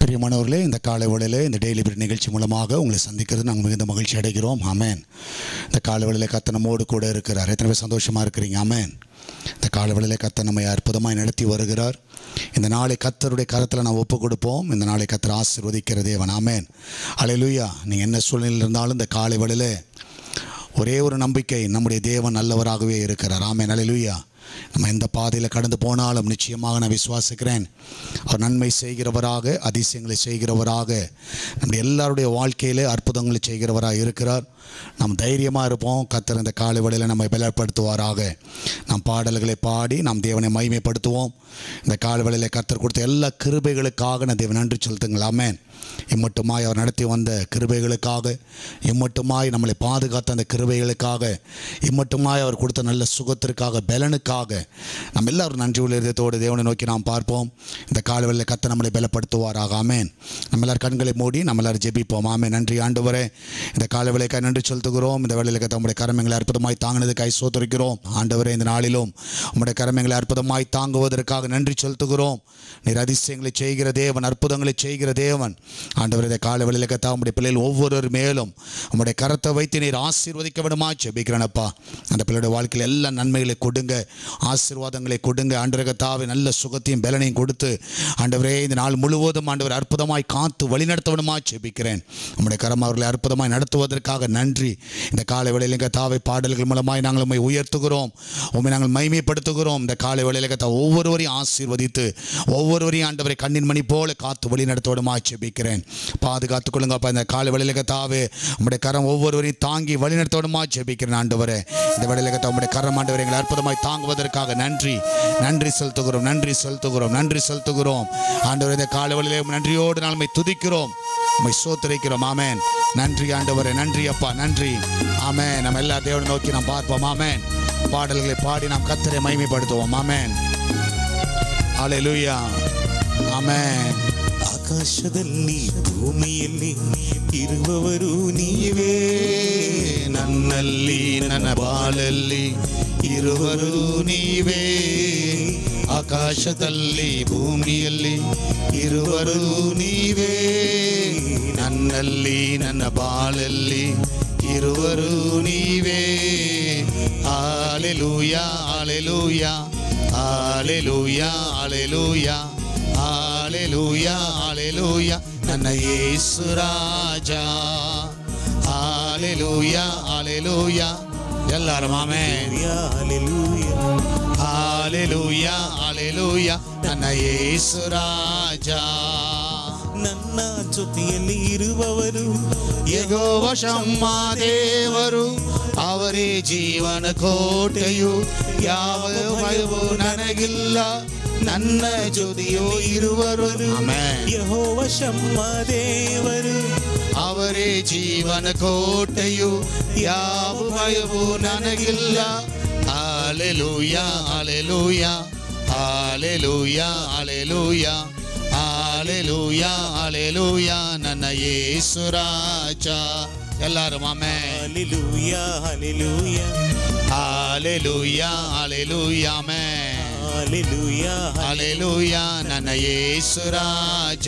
பிரியமானவர்களே இந்த காலை வேளையில் இந்த டெய்லி பிரெட் நிகழ்ச்சி மூலமாக உங்களை சந்திக்கிறது நாங்கள் மிகுந்த மகிழ்ச்சி அடைகிறோம் ஆமென் இந்த காலை வேளையில் கத்த நம்மோடு கூட இருக்கிறார் எத்தனை பேர் சந்தோஷமாக இருக்கிறீங்க ஆமென் இந்த காலை வேளையில் கத்த நம்மை அற்புதமாய் நடத்தி வருகிறார் இந்த நாளை கத்தருடைய கரத்தில் நான் ஒப்பு கொடுப்போம் இந்த நாளை கத்தர் ஆசீர்வதிக்கிற தேவன் ஆமென் அலையிலுயா நீங்கள் என்ன சூழ்நிலையில் இருந்தாலும் இந்த காலை வேளையில் ஒரே ஒரு நம்பிக்கை நம்முடைய தேவன் நல்லவராகவே இருக்கிறார் ஆமென் அலையிலுயா நம்ம எந்த பாதையில் கடந்து போனாலும் நிச்சயமாக நான் விசுவாசிக்கிறேன் அவர் நன்மை செய்கிறவராக அதிசயங்களை செய்கிறவராக நம்முடைய எல்லாருடைய வாழ்க்கையிலே அற்புதங்களை செய்கிறவராக இருக்கிறார் நாம் தைரியமாக இருப்போம் கத்தர் இந்த காலை வேளையில் நம்மை பலப்படுத்துவாராக நாம் பாடல்களை பாடி நாம் தேவனை மகிமைப்படுத்துவோம் இந்த காலை வேளையில் கத்தர் கொடுத்த எல்லா கிருபைகளுக்காக நான் தேவன் நன்றி செலுத்துங்கள் ஆமென் இம்மட்டுமாய் அவர் நடத்தி வந்த கிருபைகளுக்காக இம்மட்டுமாய் நம்மளை பாதுகாத்த அந்த கிருபைகளுக்காக இம்மட்டுமாய் அவர் கொடுத்த நல்ல சுகத்திற்காக பலனுக்காக நம்ம எல்லாரும் நன்றி உள்ள இதயத்தோடு தேவனை நோக்கி நாம் பார்ப்போம் இந்த காலவெளியில் கத்த நம்மளை பலப்படுத்துவாராக ஆமேன் நம்ம எல்லாரும் கண்களை மூடி நம்ம எல்லாரும் ஜெபிப்போம் ஆமே நன்றி ஆண்டவரே இந்த காலவேளைக்காய் நன்றி செலுத்துகிறோம் இந்த வேளையில் கத்த உங்களுடைய கரமங்களை அற்புதமாய் தாங்கினது கை சோத்தரிக்கிறோம் ஆண்டவரே இந்த நாளிலும் உங்களுடைய கரமங்களை அற்புதமாய் தாங்குவதற்காக நன்றி செலுத்துகிறோம் நீர் அதிசயங்களை செய்கிற தேவன் அற்புதங்களை செய்கிற தேவன் ஆண்டவர் இந்த கால வெளியில் கத்தா உங்களுடைய பிள்ளைகள் ஒவ்வொருவர் மேலும் உங்களுடைய கரத்தை வைத்து நீர் ஆசீர்வதிக்க விடுமா ஜெபிக்கிறேனப்பா அந்த பிள்ளையோட வாழ்க்கையில் எல்லா நன்மைகளை கொடுங்க ஆசீர்வாதங்களை கொடுங்க ஆண்டவர் கத்தாவை நல்ல சுகத்தையும் பலனையும் கொடுத்து ஆண்டவரே இந்த நாள் முழுவதும் ஆண்டவர் அற்புதமாய் காத்து வழிநடத்த விடுமா ஜெபிக்கிறேன் உங்களுடைய கரம் அவர்களை அற்புதமாய் நடத்துவதற்காக நன்றி இந்த காலை வேளையில் கத்தாவை பாடல்கள் மூலமாய் நாங்கள் உண்மை உயர்த்துகிறோம் உண்மை நாங்கள் மைமைப்படுத்துகிறோம் இந்த காலை வேளையில் கத்தா ஒவ்வொருவரையும் ஆசீர்வதித்து ஒவ்வொருவரையும் ஆண்டவரை கண்ணின் மணி போல காத்து வழி நடத்தோடுமா ஜெபிக்கிறேன் பாதுகாத்துக் கொள்ளுங்கப்பா இந்த காலை வேளையில் கத்தாவே உங்களுடைய கரம் ஒவ்வொருவரையும் தாங்கி வழி நடத்தோடுமா ஜெபிக்கிறேன் ஆண்டவரே இந்த வேளையில் கத்தா உங்களுடைய கரம் ஆண்டவரை எங்களை அற்புதமாய் தாங்குவதற்காக நன்றி நன்றி செலுத்துகிறோம் நன்றி செலுத்துகிறோம் நன்றி செலுத்துகிறோம் ஆண்டவரே இந்த காலை வேளையிலே நன்றியோடு நாள் உம்மை துதிக்கிறோம் உம்மை சோத்தரிக்கிறோம் ஆமென் நன்றி ஆண்டவரே நன்றி அப்பா நன்றி ஆமென் நம்ம எல்லா தேவனை நோக்கி நாம் பார்ப்போம் ஆமென் பாடல்களை பாடி நாம் கத்தரை மகிமைப்படுத்துவோம் ஆமென் ஹalleluya ಆಮೆನ್ ಆಕಾಶದಲ್ಲಿ ಭೂಮಿಯಲ್ಲಿ ಇರುವವರು ನೀವೇ ನನ್ನಲ್ಲಿ ನನ್ನ ಬಾಳಲ್ಲಿ ಇರುವರು ನೀವೇ ಆಕಾಶದಲ್ಲಿ ಭೂಮಿಯಲ್ಲಿ ಇರುವರು ನೀವೇ ನನ್ನಲ್ಲಿ ನನ್ನ ಬಾಳಲ್ಲಿ ಇರುವರು ನೀವೇ alleluia alleluia alleluia alleluia alleluia alleluia ನನ್ನ ಯೇಸು ರಾಜ ಆಲೆಲೂಯ ಆಲೆಲೂಯ ಎಲ್ಲರೂ ಆಮೆನ್ ಹಾಲೆಲೂಯ ಹಾಲೆಲೂಯ ಹಾಲೆಲೂಯ ನನ್ನ ಯೇಸು ರಾಜ ನನ್ನ ಜೊತೆಯಲ್ಲಿ ಇರುವವರು ಯೆಹೋವ ಶಮ್ಮ ದೇವರು ಅವರೇ ಜೀವನ ಕೋಟೆಯು ಯಾವ ಭಯವೂ ನನಗಿಲ್ಲ ನನ್ನ ಜೊತೆಯೋ ಇರುವರು ಆಮೆನ್. ಯಹೋವ ಶಮ್ಮ ದೇವರು ಅವರೇ ಜೀವನ ಕೋಟೆಯು ಯಾವ ಭಯವೂ ನನಗಿಲ್ಲ hallelujah hallelujah hallelujah hallelujah hallelujah hallelujah ನನ್ನ ಯೇಸು ರಾಜ ಎಲ್ಲರೂ amen hallelujah hallelujah hallelujah hallelujah amen hallelujah hallelujah ನನ್ನ ಯೇಸು ರಾಜ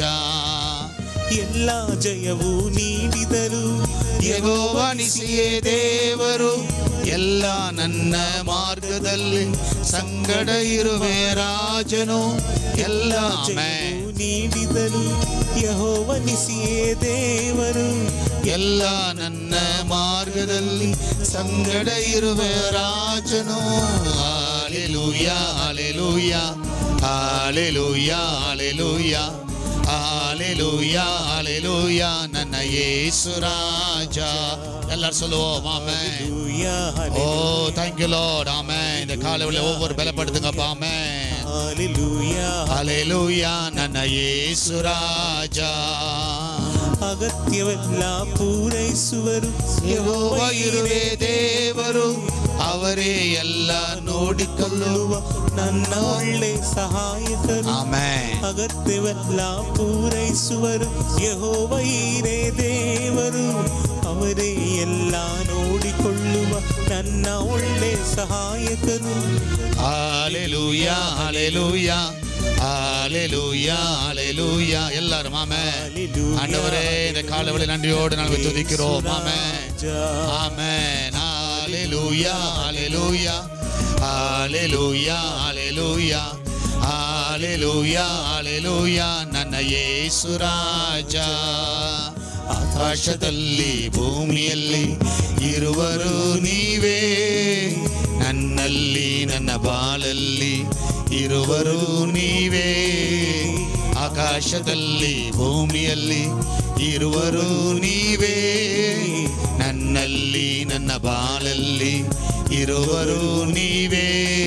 ಎಲ್ಲ ಜಯವು ನೀಡಿದರು ಯೆಹೋವನಿಸಿಯೇ ದೇವರು ಎಲ್ಲ ನನ್ನ ಮಾರ್ಗದಲ್ಲಿ ಸಂಗಡ ಇರುವೆ ರಾಜನು ಎಲ್ಲ ಆಮೆನ್. ಜಯವು ನೀಡಿದರು ಯಹೋವನಿಸಿಯೇ ದೇವರು ಎಲ್ಲ ನನ್ನ ಮಾರ್ಗದಲ್ಲಿ ಸಂಗಡ ಇರುವೆ ರಾಜನು hallelujah hallelujah hallelujah hallelujah hallelujah hallelujah ನನ್ನ ಯೇಸು ರಾಜ எல்லாரும் சொல்லுவோம் amen Hallelujah, oh thank you lord amen இந்த காலையில ஒவ்வொரு பலப்படுத்துங்கப்பா ஆமென் hallelujah. ஹalleluya ನನ್ನ ಯೇಸು ರಾಜ ಅಗತ್ಯವೆಲ್ಲ ಪೂರೈಸುವರು ಯೆಹೋವ ಇರುವೆ ದೇವರು ಅವರೇ ಎಲ್ಲ ನೋಡಿಕೊಳ್ಳುವ ನನ್ನ ಒಳ್ಳೆ ಸಹಾಯಕರು ಆಮೆನ್ ಅಗತ್ಯವೆಲ್ಲ ಪೂರೈಸುವರು ಯಹೋವ ಈರೇ ದೇವರು ಅವರೇ ಎಲ್ಲ ನೋಡಿಕೊಳ್ಳುವ ನನ್ನ ಒಳ್ಳೆ ಸಹಾಯಕರು ಹಾಲೆಲೂಯ ಹಾಲೆಲೂಯ ஹalleluya ஹalleluya எல்லாரும் ஆமென் Hallelujah. ஆண்டவரே இந்த காலவெளி நன்றியோடு நாங்கள் துதிக்கிறோம் ஆமென் ராஜா. ஆமென் ஹalleluya ஹalleluya ஹalleluya ஹalleluya ஹalleluya ஹalleluya ನನ್ನ ಯೇಸು ರಾಜ ಆಕಾಶದಲ್ಲಿ ಭೂಮಿಯಲ್ಲಿ ಇರುವರು ನೀವೇ ನನ್ನಲ್ಲಿ ನನ್ನ ಬಾಳಲ್ಲಿ ಇರುವರು ನೀವೇ ಆಕಾಶದಲ್ಲಿ ಭೂಮಿಯಲ್ಲಿ ಇರುವರು ನೀವೇ ನನ್ನಲ್ಲಿ ನನ್ನ ಬಾಳಲ್ಲಿ ಇರುವರು ನೀವೇ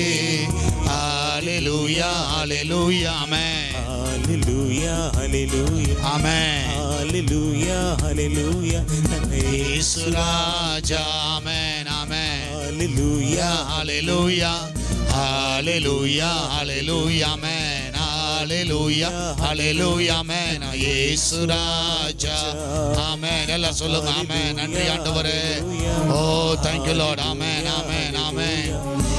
hallelujah hallelujah amen Hallelujah, hallelujah. Amen Hallelujah, hallelujah. ನನ್ನ ಯೇಸು ರಾಜ amen amen Hallelujah. Hallelujah, hallelujah, hallelujah, amen. Hallelujah, hallelujah, amen. இயேசு ராஜா ஆமென் எல்லாம் சொல்லுங்க ஆமென் நன்றி ஆண்டவரே ஓ thank you lord ஆமென் ஆமென் ஆமென்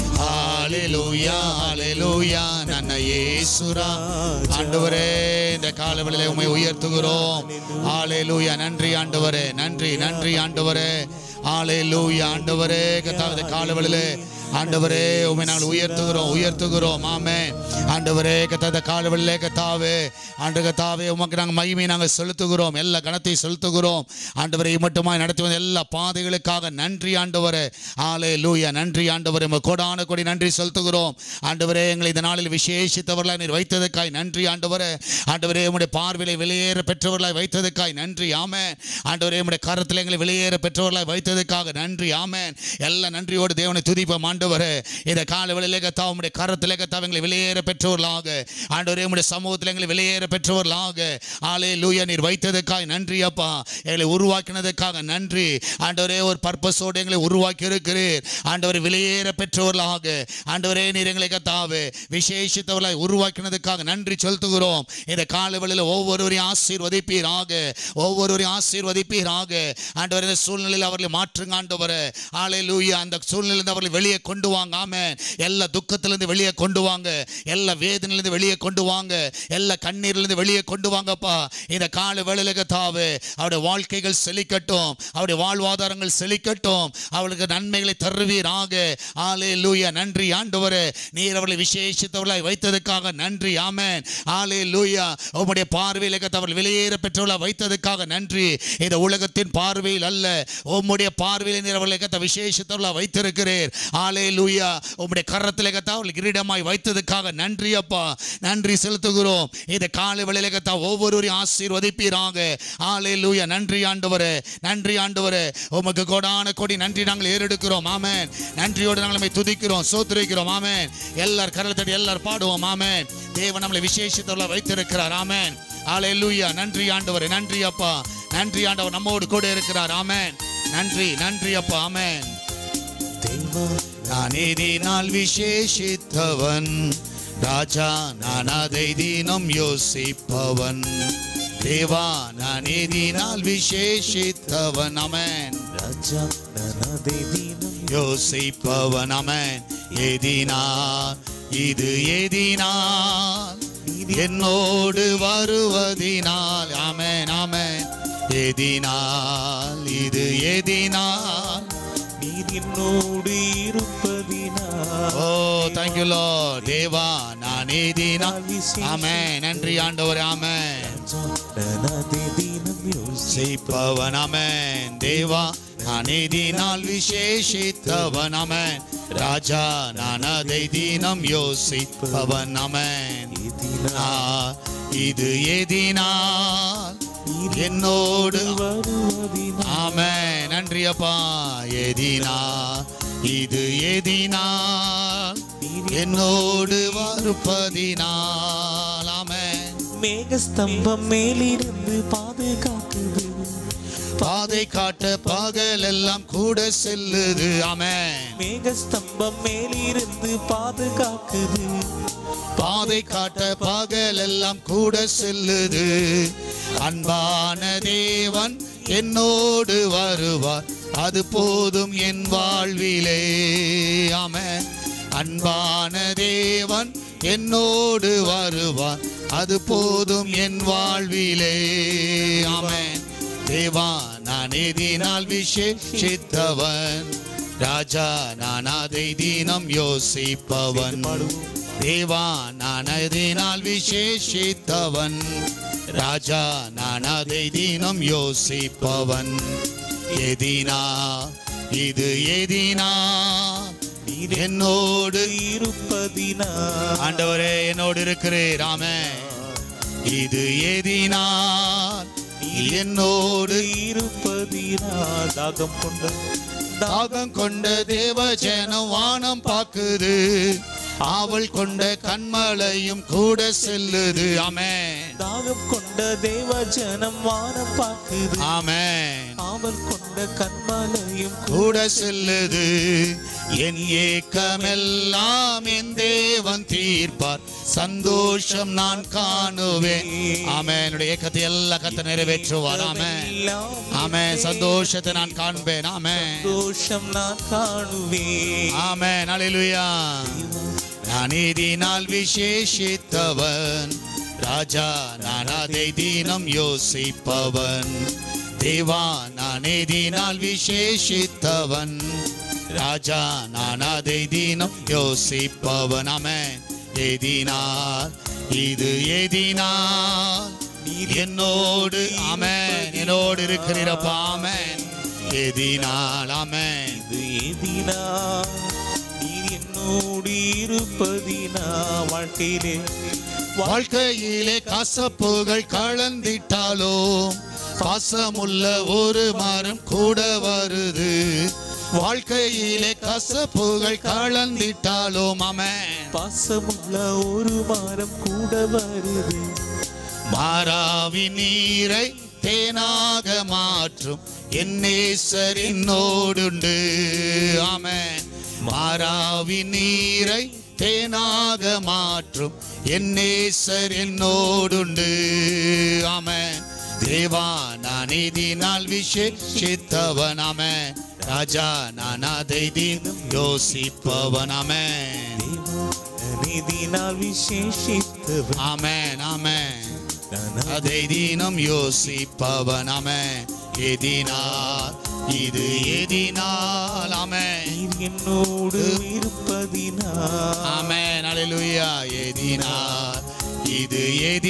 ஹalleluya ஹalleluya நன்ன இயேசுரா ஆண்டவரே இந்த காலவெளியிலே உம்மை உயர்த்துகிறோம் ஹalleluya நன்றி ஆண்டவரே நன்றி நன்றி ஆண்டவரே ஹalleluya ஆண்டவரே கர்த்தாவே இந்த காலவெளியிலே ஆண்டவரே உம்மை நாங்கள் உயர்த்துகிறோம் உயர்த்துகிறோம் ஆமே ஆண்டவரே கத்தாத காலவெளியிலே கத்தாவே ஆண்டு கத்தாவே உமக்கு நாங்கள் மகிமை நாங்கள் செலுத்துகிறோம் எல்லா கணத்தை செலுத்துகிறோம் ஆண்டவரை மட்டுமாய் நடத்தி வந்த எல்லா பாதைகளுக்காக நன்றி ஆண்டவரே ஆலே லூயா நன்றி ஆண்டவரே உமக்கு கோடான கொடி நன்றி செலுத்துகிறோம் ஆண்டவரே எங்களை இந்த நாளில் விசேஷித்தவர்களாய் நீர் வைத்ததற்காய் நன்றி ஆண்டவரே ஆண்டவரே உம்முடைய பார்வையிலே வெளியேற பெற்றவர்களாய் வைத்ததற்காய் நன்றி ஆமென் ஆண்டவரே உம்முடைய கரத்தில் எங்களை வெளியேற பெற்றவர்களாய் வைத்ததற்காக நன்றி ஆமென் எல்லா நன்றியோடு தேவனை துதிப்போம் ஆண்டவரே இந்த கால வேளையிலே கத்தா உம்முடைய கரத்திலே கத்தா எங்களை வெளியேற பெற்றவர்களாக ஆண்டவரே உம்முடைய சமூகத்தில் எங்களை வெளியேற பெற்றவர்களாக ஆலே லூயா நீர் வைத்ததற்காக நன்றி அப்பா எங்களை உருவாக்கினதற்காக நன்றி ஆண்டவரே ஒரு பர்பஸோடு எங்களை உருவாக்கி இருக்கிறீர் ஆண்டவரை வெளியேற பெற்றவர்களாக ஆண்டவரே நீர் எங்களை கத்தாவே விசேஷித்தவர்களாய் உருவாக்கினதுக்காக நன்றி செலுத்துகிறோம் இந்த காலவெளியில் ஒவ்வொருவரையும் ஆசீர்வதிப்பீராக ஒவ்வொருவரையும் ஆசீர்வதிப்பீராக ஆண்டவர் இந்த சூழ்நிலையில் அவர்களை மாற்றுங்க ஆண்டவரே ஆலே லூயா அந்த சூழ்நிலையிலிருந்து அவர்களை வெளியே கொண்டு வாங்க ஆமென் எல்லா துக்கத்திலிருந்து வெளியே கொண்டு வாங்க எல்லா வேதனையிலிருந்து வெளியே கொண்டு வாங்க எல்லா கண்ணீரிலிருந்து வெளியே கொண்டு வாங்கப்பா இந்த கால வேளையில கத்தாவே அவருடைய வாழ்க்கைகள் செழிக்கட்டும் அவருடைய வாழ்வாதாரங்கள் செழிக்கட்டும் அவளுக்கு நன்மைகளை தருவீராக ஆலே லூயா நன்றி ஆண்டவரே நீர் அவர்களை விசேஷித்தவர்களாய் வைத்ததுக்காக நன்றி ஆமென் ஆலே லூயா உம்முடைய பார்வையில் கத்தவர்கள் வெளியேற பெற்றவர்களாய் வைத்ததுக்காக நன்றி இந்த உலகத்தின் பார்வையில் அல்ல உம்முடைய பார்வையில் நீர் அவர்களை கத்த விசேஷித்தவர்களாய் வைத்திருக்கிறீர் ஆலே லூயா உம்முடைய கரத்தில் கத்தா அவர்கள் கிரீடமாய் வைத்ததுக்காக நன்றி அப்பா நன்றி செலுத்துகிறோம் இந்த காலை வேளையில கத்தா ஒவ்வொருவரையும் ஆசீர்வதிப்பீராக ஆலே லூயா நன்றி ஆண்டவரே நன்றி ஆண்டவரே உமக்கு கொடான கொடி நன்றி நாங்கள் ஏறெடுக்கிறோம் ஆமென் நன்றியோடு நாங்கள் நம்மை துதிக்கிறோம் சோத்துரைக்கிறோம் ஆமென் எல்லார் கரல் தட்டி எல்லார் பாடுவோம் ஆமென் தேவன் நம்மளை விசேஷத்தவர்களாக வைத்திருக்கிறார் ஆமென் ஆலே லூயா நன்றி ஆண்டவரே நன்றி அப்பா நன்றி ஆண்டவர் நம்மோடு கூட இருக்கிறார் ஆமென் நன்றி நன்றி அப்பா ஆமென் தேவா நான் எதினால் விசேஷித்தவன் ராஜா நான் அதை தினம் யோசிப்பவன் தேவா நான் எதினால் விசேஷித்தவன் அமேன் ராஜா நனதை தீனம் யோசிப்பவன் அமேன் எதினால் இது எதினால் என்னோடு வருவதினால் ஆமென் ஆமென் எதினால் இது எதினால் நீர் என்னோடு இருப்பதினா ஓ தேங்க்யூ லோ தேவா நான் எதினால் ஆமென் நன்றி ஆண்டவரே ஆமென் நனதை தீனம் யோசி செய்பவன் அமேன் தேவா நான் எதினால் விசேஷித்தவன் அமேன் ராஜா நான் அதை தினம் யோசிப்பவன் அமேன் எதினா இது எதினால் என்னோடு வருவதினா ஆமென் நன்றி அப்பா எதினா இது எதினால் என்னோடு வருப்பதினால் ஆமென் மேகஸ்தம்பம் மேலிருந்து பாதுகாக்குது பாதை காட்ட பகல் எல்லாம் கூட செல்லுது ஆமென் மேகஸ்தம்பம் மேலிருந்து பாதுகாக்குது பாதை காட்ட பகல் எல்லாம் கூட செல்லுது அன்பான தேவன் என்னோடு வருவார் அது போதும் என் வாழ்விலே ஆமென் அன்பான தேவன் என்னோடு வருவார் அது போதும் என் வாழ்விலே ஆமென் தேவா நான் எதினால் விசேஷித்தவன் ராஜா நான் அதை தினம் யோசிப்பவன் தேவா நான் எதினால் விசேஷித்தவன் ராஜா நான் அதை தினம் யோசிப்பவன் எதினா இது எதினா நீர் என்னோடு இருப்பதினா ஆண்டவரே என்னோடு இருக்கிறீர் ஆமென் இது எதினால் நீர் என்னோடு இருப்பதினா தாகம் கொண்ட தாகம் கொண்ட தேவ ஜனம் வானம் பாக்குது ஆவல் கொண்ட கண்மலையும் கூட செல்லுது ஆமென் தாகம் கொண்ட தேவ ஜனம் வானம் பார்க்குது ஆமென் ஆவல் கொண்ட கண்மலையும் கூட செல்லுது என் ஏக்கமெல்லாம் என் தேவன் தீர்ப்பார் சந்தோஷம் நான் காணுவேன் ஆமென் என்னுடைய ஏக்கத்தை எல்லா கத்தை நிறைவேற்றுவார் ஆமென் ஆமென் சந்தோஷத்தை நான் காண்பேன் ஆமென் சந்தோஷம் நான் காணுவேன் ஆமென் அல்லேலூயா நான் இதனால் விசேஷித்தவன் ராஜா நான் அதை தினம் யோசிப்பவன் தேவா நான் இதனால் விசேஷித்தவன் ராஜா நான் அதை தினம் யோசிப்பவன் ஆமென் எதினால் இது எதினால் நீர் என்னோடு ஆமென் என்னோடு இருக்கிறீரப்பா ஆமென் எதினால் ஆமென் இது எதினா நீர் என்னோடு இருப்பதினா வாழ்க்கையிலே வாழ்க்கையிலே கசப்புகள் கலந்திட்டாலும் பாசமுள்ள ஒரு மரம் கூட வருது வாழ்க்கையிலே கசப்புகள் கலந்திட்டாலும் அமேன் பாசமுள்ள ஒரு மரம் கூட வருது மாறாவி நீரை தேனாக மாற்றும் என் நேசர் என்னோடுண்டு ஆமென் மாறாவி நீரை தேனாக மாற்றும் என் நேசர் என்னோடுண்டு ஆமென் தேவா நான் இதனால் விசேஷித்தவன் ஆமென் ராஜா நான் அதை தினம் யோசிப்பவன் ஆமென் நீதினால் விசேஷித்தவன் ஆமென் ஆமென் நான் அதை தினம் யோசிப்பவன் ஆமென் எதினால் இது எதினால் ஆமென் நீர் என்னோடு இருப்பதினா ஆமென் அல்லேலூயா எதினால் இது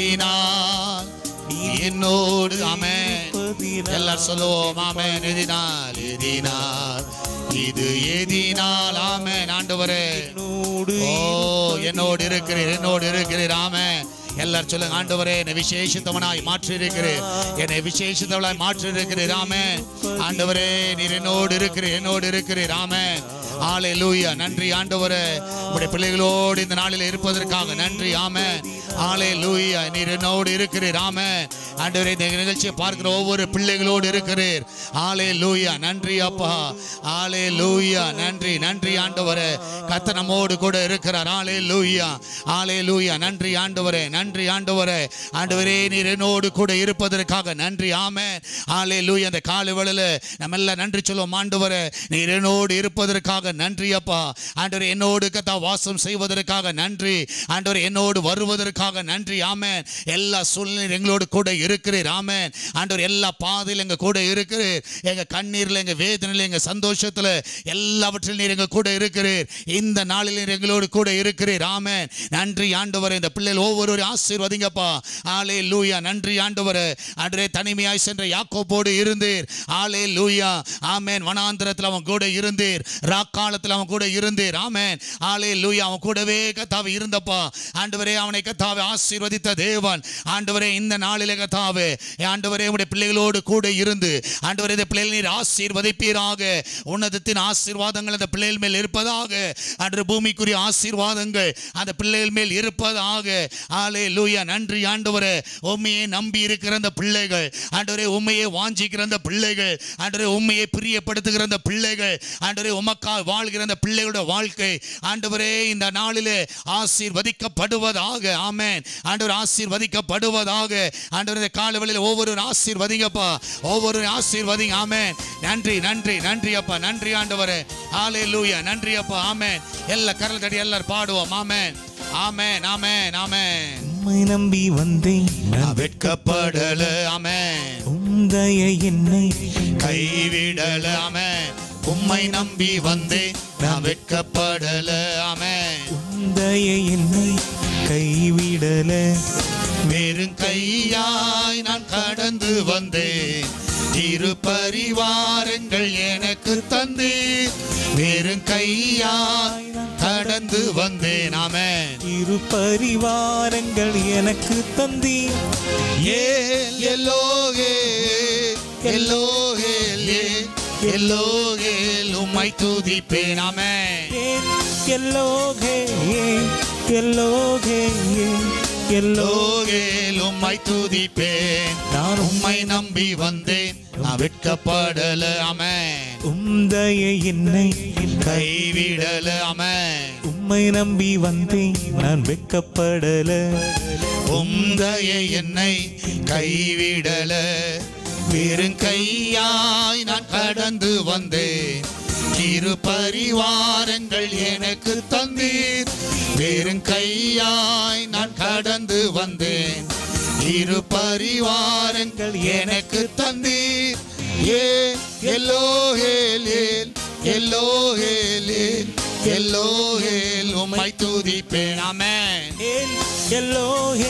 எதினால் நீ என்னோடு ஆமென் எல்லாரும் சொல்லுவோம் ஆமென் எதினால் எதினால் இது எதினால் ஆமென் ஆண்டவரே என்னோடு ஓ என்னோடு இருக்கிறீர் என்னோடு இருக்கிறீர் ஆமென் எல்லாரும் சொல்லுங்க ஆண்டவரே என்னை விசேஷித்தவனாய் மாற்றி இருக்கிறீர் என்னை விசேஷித்தவளாய் மாற்றி இருக்கிறீர் ஆமென் ஆண்டவரே நீர் என்னோடு இருக்கிறீர் என்னோடு இருக்கிறீர் ஆமென் ஆலே லூயா நன்றி ஆண்டவரே உடைய பிள்ளைகளோடு இந்த நாளில் இருப்பதற்காக நன்றி ஆமென் ஆலே லூயா நீர் என்னோடு இருக்கிறீர் ஆமென் ஆண்டவரே இந்த நிகழ்ச்சியை பார்க்கிற ஒவ்வொரு பிள்ளைகளோடு இருக்கிறீர் ஆலே லூயா நன்றி அப்பா ஆலே லூயா நன்றி நன்றி ஆண்டவரே கத்த நம்மோடு கூட இருக்கிறார் ஆலே லூயா ஆலே லூயா நன்றி ஆண்டவரே நன்றி ஆண்டவரே ஆண்டவரே நீர் என்னோடு கூட இருப்பதற்காக நன்றி ஆமே ஆலே லூயா அந்த காலை வேளையில நம்ம எல்லாம் நன்றி சொல்லுவோம் ஆண்டவரே நீர் என்னோடு இருப்பதற்காக நன்றி அப்பா ஆண்டவரே என்னோடு கத்தா வாசம் செய்வதற்காக நன்றி ஆண்டவரே என்னோடு வருவதற்காக நன்றி ஆமென் எல்லா சூழ்நிலையும் எங்களோடு கூட இருக்கிறீர் ஆமென் ஆண்டவர் எல்லா பாதையில் எங்க கூட இருக்கிறீர் எங்க கண்ணீர்ல எங்க வேதனையில எங்க சந்தோஷத்துல எல்லாவற்றிலும் நீர் எங்க கூட இருக்கிறீர் இந்த நாளில் நீர் எங்களோடு கூட இருக்கிறீர் ஆமென் நன்றி ஆண்டவரே இந்த பிள்ளைகள் ஒவ்வொருவரையும் ஆசீர்வதிங்கப்பா ஆலே லூயா நன்றி ஆண்டவரே ஆண்டவரே தனிமையாய் சென்ற யாக்கோபோடு இருந்தீர் ஆலே லூயா ஆமென் வனாந்திரத்தில் அவன் கூட இருந்தீர் ராக்காலத்தில் அவன் கூட இருந்தீர் ஆமென் ஆலே லூயா அவன் கூடவே கத்தாவே இருந்தப்பா ஆண்டவரே அவனை கத்தாவே ஆசீர்வதித்த தேவன் ஆண்டவரே இந்த நாளிலே கத்தாவே ஆண்டவரே உடைய பிள்ளைகளோடு கூட இருந்து ஆண்டவரே இந்த பிள்ளைகள் நீர் ஆசீர்வதிப்பீராக உன்னதத்தின் ஆசீர்வாதங்கள் அந்த பிள்ளைகள் மேல் இருப்பதாக அன்று பூமிக்குரிய ஆசீர்வாதங்கள் அந்த பிள்ளைகள் மேல் இருப்பதாக ஆலே லூயா நன்றி ஆண்டவரே உண்மையை நம்பி இருக்கிற அந்த பிள்ளைகள் ஆண்டவரே உண்மையை வாஞ்சிக்கிற அந்த பிள்ளைகள் ஆண்டவரே உண்மையை பிரியப்படுத்துகிற அந்த பிள்ளைகள் ஆண்டவரே உமக்கா வாழ்கிற அந்த பிள்ளைகளோட வாழ்க்கை ஆண்டவரே இந்த நாளிலே ஆசீர்வதிக்கப்படுவதாக ஆமென் ஆமென் ஆண்டவர் ஆசீர்வதிக்கப்படுவதாக ஆண்டவர் இந்த காலவெளியில் ஒவ்வொரு ஆசீர்வதிங்கப்பா ஒவ்வொரு ஆசீர்வதிங்க ஆமென் நன்றி நன்றி நன்றி அப்பா நன்றி ஆண்டவரே ஹalleluya நன்றி அப்பா ஆமென் எல்லா கரல் தட்டி எல்லாரும் பாடுவோம் ஆமென் ஆமென் ஆமென் ஆமென் உம்மை நம்பி வந்தேன் நான் வெட்கப்படல ஆமென் உந்தைய என்னை கைவிடல ஆமென் உம்மை நம்பி வந்தேன் நான் வெட்கப்படல ஆமென் உந்தைய என்னை கைவிடல வெறும் கையாய் நான் கடந்து வந்தேன் இரு பரிவாரங்கள் எனக்கு தந்து வெறும் கையாய் நான் கடந்து வந்தேன் ஆமென் இரு பரிவாரங்கள் எனக்கு தந்தி ஏல் எல்லோகே எல்லோகேல் எல்லோகேல் உம்மை துதிப்பேன் ஆமென் எல்லோகே எல்லோகே எல்லோ எல்லோகேல் உம்மை துதிப்பேன் நான் உம்மை நம்பி வந்தேன் நான் வெட்கப்படல ஆமென் உந்தைய என்னை கைவிடல ஆமென் உம்மை நம்பி வந்தேன் நான் வெட்கப்படல உந்தைய என்னை கைவிடல வெறும் கையாய் நான் கடந்து வந்தேன் இரு பரிவாரங்கள் எனக்கு தந்தீர் வெறும் கையாய் நான் கடந்து வந்தேன் இரு பரிவாரங்கள் எனக்கு தந்தீர் ஏ எல்லோஹேல் ஏல் எல்லோஹேல் எல்லோஹேல் உம்மை துதிப்பேன் ஆமென் எல்லோகே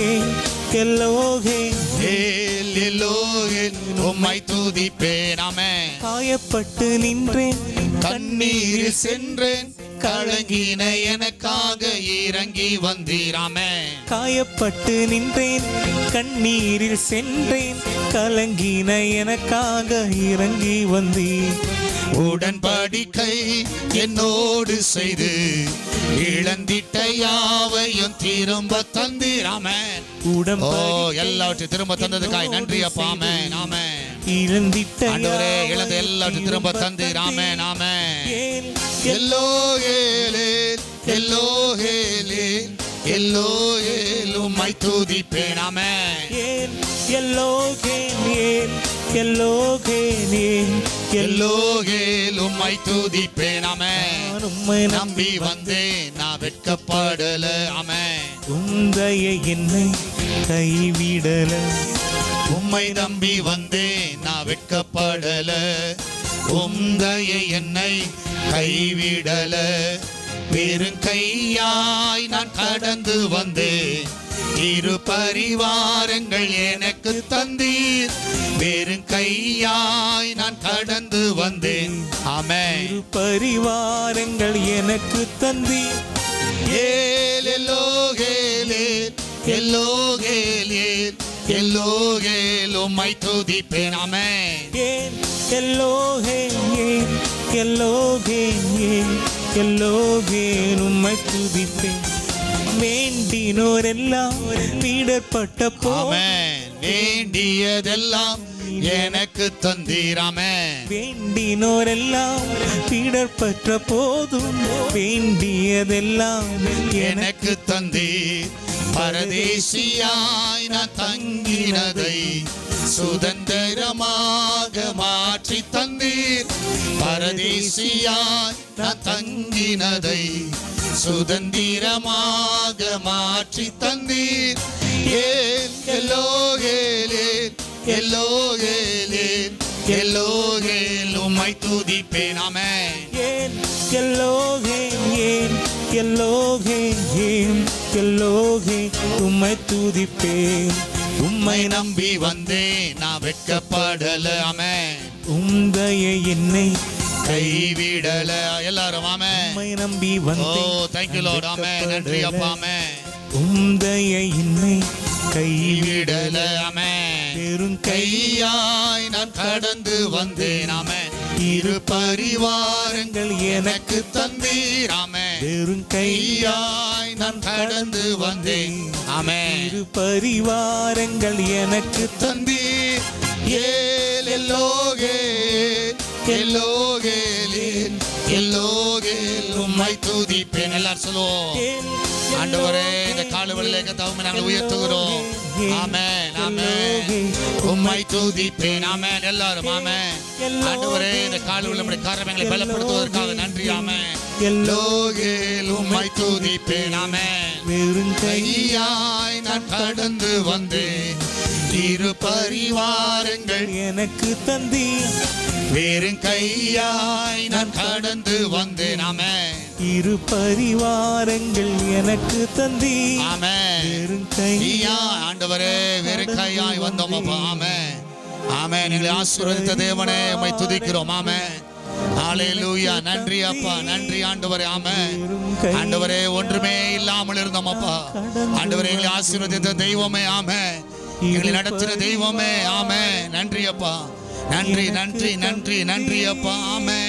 எல்லோகே ஏல் எல்லோஹேல் உம்மை துதிப்பேன் ஆமென் காயப்பட்டு நின்றேன் கண்ணீரில் சென்றேன் கலங்கின எனக்காக இறங்கி வந்தீராமே காயப்பட்டு நின்றேன் கண்ணீரில் சென்றேன் கலங்கின எனக்காக இறங்கி வந்தீர் உடன்படிக்கை என்னோடு செய்து இழந்திட்ட யாவையும் திரும்ப தந்தீராமே ஓ உடம்படிக்கை எல்லாவற்றையும் திரும்ப தந்ததுக்காய் நன்றி அப்பா ஆமென் ஆமென் இழந்திட்ட ஆண்டவரே யாவையும் இழந்த எல்லாவற்றையும் திரும்ப தந்தீர் ஆமென் ஆமென் ஏன் எல்லோகேலே எல்லோகேலே எல்லோகேல் உம்மை துதிப்பேன் ஆமென் ஏன் எல்லோகேன் ஏன் எல்லோகேன் ஏன் எல்லோகேல் உம்மை துதிப்பேன் ஆமென் நான் உம்மை நம்பி வந்தேன் நான் வெட்கப்படல ஆமென் உந்தைய என்னை கைவிடல உம்மை நம்பி வந்தேன் நான் வெட்கப்படல உந்தைய என்னை கைவிடல வெறும் கையாய் நான் கடந்து வந்தேன் இரு பரிவாரங்கள் எனக்கு தந்தீர் வெறும் கையாய் நான் கடந்து வந்தேன் ஆமென் இரு பரிவாரங்கள் எனக்கு தந்தி ஏல் எல்லோகேலே எல்லோகேலே எல்லோகேல் உம்மை துதிப்பேன் ஆமென் ஏன் எல்லோகேன் ஏன் எல்லோகேன் ஏன் எல்லோகேன் உம்மை துதிப்பேன் வேண்டினோரெல்லாம் வீடற்பட்ட போ ஆமென் வேண்டியதெல்லாம் எனக்கு தந்தீராமே வேண்டினோரெல்லாம் பீடற்பட்ட போதும் வேண்டியதெல்லாம் எனக்கு எனக்கு தந்தீர் பரதேசியாய் நான் தங்கினதை சுதந்திரமாக மாற்றி தந்தீர் பரதேசியாய் நான் தங்கினதை சுதந்திரமாக மாற்றி தந்தீர் ஏன் எல்லோகேலே எல்லோகேலே எல்லோகேல் உம்மை துதிப்பேன் ஆமென் ஏன் எல்லோகேன் ஏன் எல்லோகேன் ஏன் எல்லோகேன் உம்மை துதிப்பேன் உம்மை உம்மை நம்பி வந்தேன் நான் வெட்கப்படல ஆமென் உந்தைய என்னை கைவிடல எல்லாரும் ஆமென் உம்மை நம்பி ஓ வந்தேன் தேங்க் யூ லார்ட் ஆமென் நன்றி அப்பா ஆமென் உந்தைய என்னை கைவிடல கைவிடல ஆமென் பெரும் கை கையாய் நான் கடந்து வந்தேன் ஆமென் இரு பரிவாரங்கள் எனக்கு தந்தீர் ஆமென் பெரும் கை கையாய் நான் கடந்து வந்தேன் ஆமென் இரு பரிவாரங்கள் எனக்கு தந்தீர் ஏல் எல்லோகே எல்லோகேல் எல்லோகேல் உம்மை துதிப்பேன் எல்லாரும் சொல்லுவோம் ஏன் ஆண்டவரே இந்த காலவெளியிலே கத்தாவும் நாங்கள் உயர்த்துகிறோம் ஆமென் ஆமென் உம்மை துதிப்பேன் ஆமென் எல்லாரும் ஆமென் ஆண்டவரே இந்த காலவெளியில் நம்முடைய காரணங்களை பலப்படுத்துவதற்காக நன்றி ஆமென் லோகேல் உம்மை துதிப்பேன் ஆமென் வெறும் கையாய் நான் கடந்து வந்தேன் இரு பரிவாரங்கள் எனக்கு தந்தி வேறும் கையாய் நான் கடந்து வந்தேன் ஆமென் இரு பரிவாரங்கள் எனக்கு தந்தி ஆமென் வெறும் கை ஐயா ஆண்டவரே வேறு கையாய் வந்தோம் அப்பா ஆமே ஆமே எங்களை ஆசீர்வதித்த தேவனே உம்மை துதிக்கிறோம் ஆமே ஹalleluya நன்றி அப்பா நன்றி ஆண்டவரே ஆமே ஆண்டவரே ஒன்றுமே இல்லாமல் இருந்தோம் அப்பா ஆண்டவரே எங்களை ஆசீர்வதித்த தெய்வமே ஆமே எங்களை நடத்தின தெய்வமே ஆமே நன்றி அப்பா நன்றி நன்றி நன்றி நன்றி அப்பா ஆமே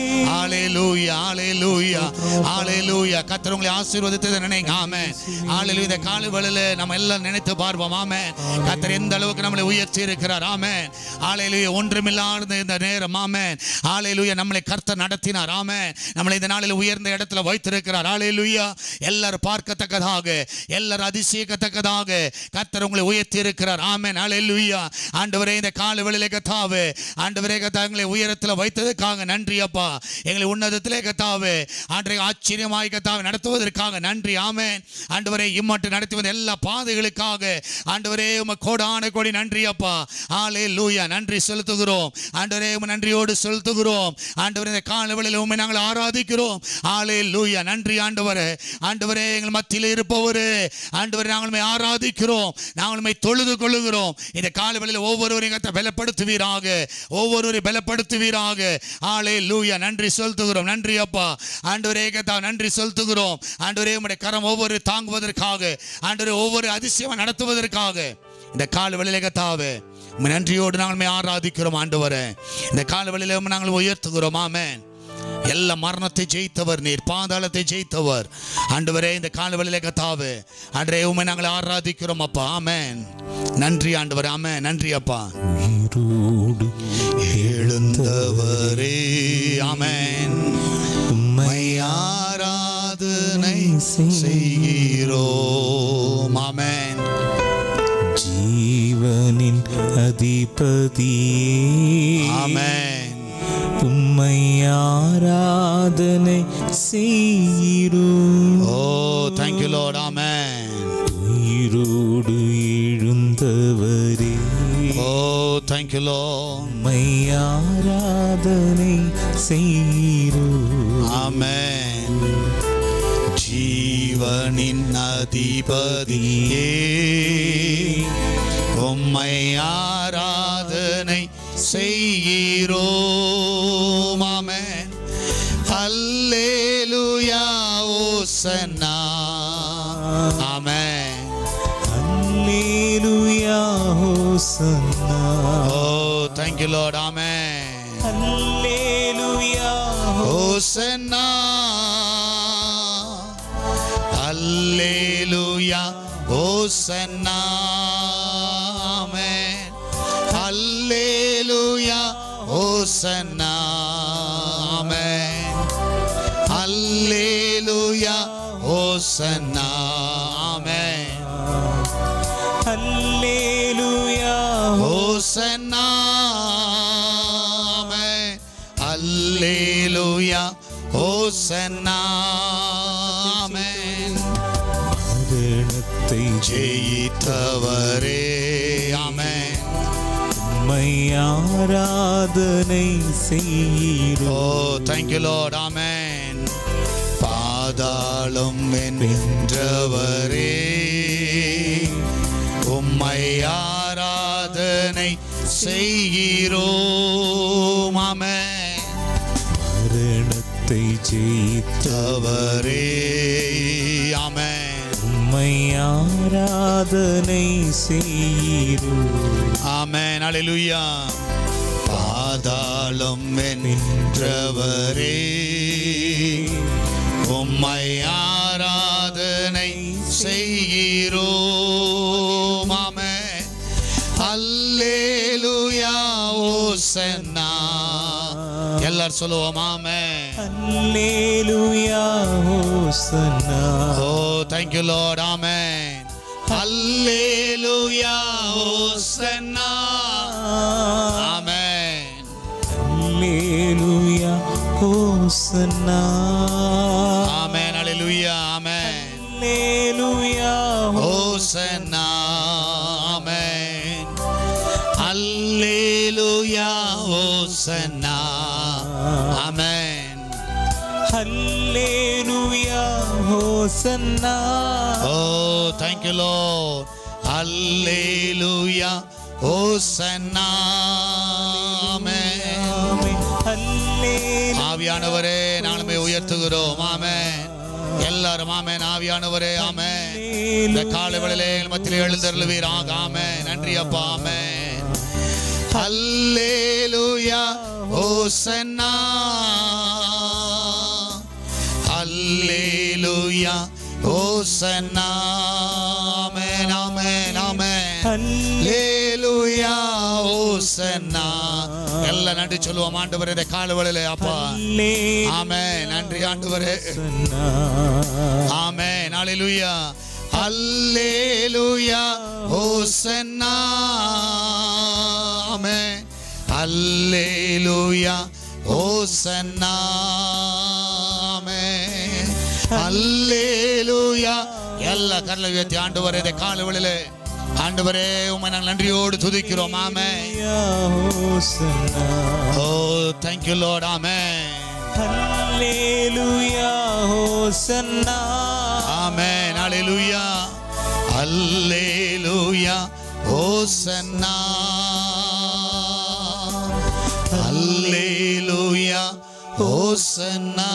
ஹalleluya ஹalleluya ஹalleluya கர்த்தர் உங்களை ஆசீர்வதித்ததை நினைங்க ஆமென் ஹalleluya இந்த காலை வேளையில நம்ம எல்லாம் நினைத்து பார்ப்போம் ஆமென் கர்த்தர் எந்த அளவுக்கு நம்மளை உயர்த்தி இருக்கிறார் ஆமென் ஹalleluya ஒன்றுமில்லாத இந்த நேரம் ஆமென் ஹalleluya நம்மளை கர்த்தர் நடத்தினார் ஆமென் நம்மளை இந்த நாளில் உயர்ந்த இடத்துல வைத்திருக்கிறார் ஹalleluya எல்லாரும் பார்க்கத்தக்கதாக எல்லாரும் அதிசயிக்கத்தக்கதாக கர்த்தர் உங்களை உயர்த்தி இருக்கிறார் ஆமென் ஹalleluya ஆண்டவரே இந்த காலை வேளையில கத்தாவே ஆண்டவரே கத்தா எங்களை உயரத்தில் வைத்ததுக்காக நன்றி அப்பா எங்களை உன்னதத்திலே கத்தாவே ஆண்டரை ஆச்சரியமாய் கத்தாவை நடத்துவதற்காக நன்றி ஆமென் ஆண்டவரே இம்மட்டு நடத்தி வந்த எல்லா பாதைகளுக்காக ஆண்டவரே உம கோடான கோடி நன்றி அப்பா ஆலே லூயா நன்றி செலுத்துகிறோம் ஆண்டவரே உம நன்றியோடு செலுத்துகிறோம் ஆண்டவரே இந்த காலவெளியில் உண்மை நாங்கள் ஆராதிக்கிறோம் ஆலே லூயா நன்றி ஆண்டவரே ஆண்டவரே எங்கள் மத்தியில் இருப்பவரே ஆண்டவரே நாங்கள் உம்மை ஆராதிக்கிறோம் நாங்கள் உம்மை தொழுது கொள்ளுகிறோம் இந்த காலவெளியில் ஒவ்வொருவரையும் கத்த பலப்படுத்துவீராக ஒவ்வொருவரையும் பலப்படுத்துவீராக ஆலே லூயா நன்றி செலுத்துகிறோம் நன்றி அப்பா ஆண்டவரே கத்தா நன்றி செலுத்துகிறோம் ஆண்டவரே உம்முடைய கரம் ஒவ்வொரு தாங்குவதற்காக ஆண்டவரே ஒவ்வொரு அதிசயம் நடத்துவதற்காக இந்த கால வெளியில கத்தாவே உம்மை நன்றியோடு நாங்கள் உம்மை ஆராதிக்கிறோம் ஆண்டவரே இந்த கால வெளியில உம்மை நாங்கள் உயர்த்துகிறோம் ஆமென் எல்லா மரணத்தை ஜெயித்தவர் நீர் பாதாளத்தை ஜெயித்தவர் ஆண்டவரே இந்த காலவெளியில கத்தாவே ஆண்டரே உண்மை நாங்கள் ஆராதிக்கிறோம் அப்பா ஆமென் நன்றி ஆண்டவரே ஆமென் நன்றி அப்பா உயிரோடு எழுந்தவரே ஆமென் உம்மை உம்மை ஆராதனை செய்கிறோம் ஆமென் ஜீவனின் அதிபதியே ஆமென் உம்மை ஆராதனை செய்கிறோம் ஓ தேங்க்யூ லார்ட் ஆமென் உயிரோடு எழுந்தவரே ஓ தேங்க்யூ லார்ட் உம்மை ஆராதனை செய்கிறோம் ஆமென் ஜீவனின் அதிபதியே உம்மை ஆராதனை செய்கிறோம் amen alleluia hosanna amen alleluia hosanna oh thank you lord amen alleluia Hosanna. Hallelujah. Hosanna. Amen. Hallelujah. Hosanna. Amen. Hallelujah. Hosanna. Amen. Alleluia Hosanna. Amen. Hallelujah. Hosanna. Amen. மரணத்தை ஜெயித்தவரே ஆமென் உம்மை ஆராதனை ஓ செய்கிறோம் தேங்க்யூ லார்ட் ஆமென் பாதாளம் வென்றவரே உம்மை ஆராதனை செய்கிறோம் ஆமென் மரணத்தை ஜெயித்த தவறே ஆமென் உம்மை ஆராதனை செய்கிறோம் ஆமென் அல்லேலூயா பாதாளம் வென்றவரே உம்மை ஆராதனை செய்கிறோம் ஆமென் அல்லேலூயா ஓசன்னா எல்லாரும் சொல்லுவோம் ஆமென் alleluia hosanna oh thank you lord ஆமென் ஹல்லேலூயா ஓசன்னா ஆமென் Hallelujah, Hosanna. ஆமென் ஹalleluya ஆமென் Hallelujah, ஓசன்னா ஆமென் ஹல்லேலூயா ஓசன்னா ஆமென் Hallelujah, Hosanna. Oh, thank you, Lord. Hallelujah. Hosanna. Amen. Amen. Hallelujah. ஆவியானவரே நாளுமே உயர்த்துகிறோம் ஆமென் எல்லாரும் ஆமென் ஆவியானவரே ஆமென் இந்த காலை வேளையிலே எங்கள் மத்தியில் எழுந்தருளுவீராக ஆமென் நன்றி அப்பா ஆமென் ஹல்லேலூயா ஹோசன்னா ஹல்லேலூயா ஹோசன்னா ஆமென் ஆமென் ஆமென் ஹல்லேலூயா ஹோசன்னா எல்லாம் நன்றி சொல்லுவோம் ஆண்டவரே இந்த காலை வேளையிலே அப்பா Hallelujah. ஆமென் நன்றி ஆண்டவரே Hosanna. ஆமென் ஹalleluya ஹalleluya ஹோசன்னா ஆமென் ஹalleluya ஹோசன்னா ஆமென் ஹalleluya எல்லா கரலை உயர்த்தி ஆண்டவரே இந்த காலவெளியிலே ஆண்டவரே உம்மை நாங்கள் நன்றியோடு துதிக்கிறோம் ஆமென் Hosanna. O thank you lord amen Hallelujah, Hosanna. ஆமென் ஹalleluya ஹalleluya ஹோசன்னா ஹalleluya ஹோசன்னா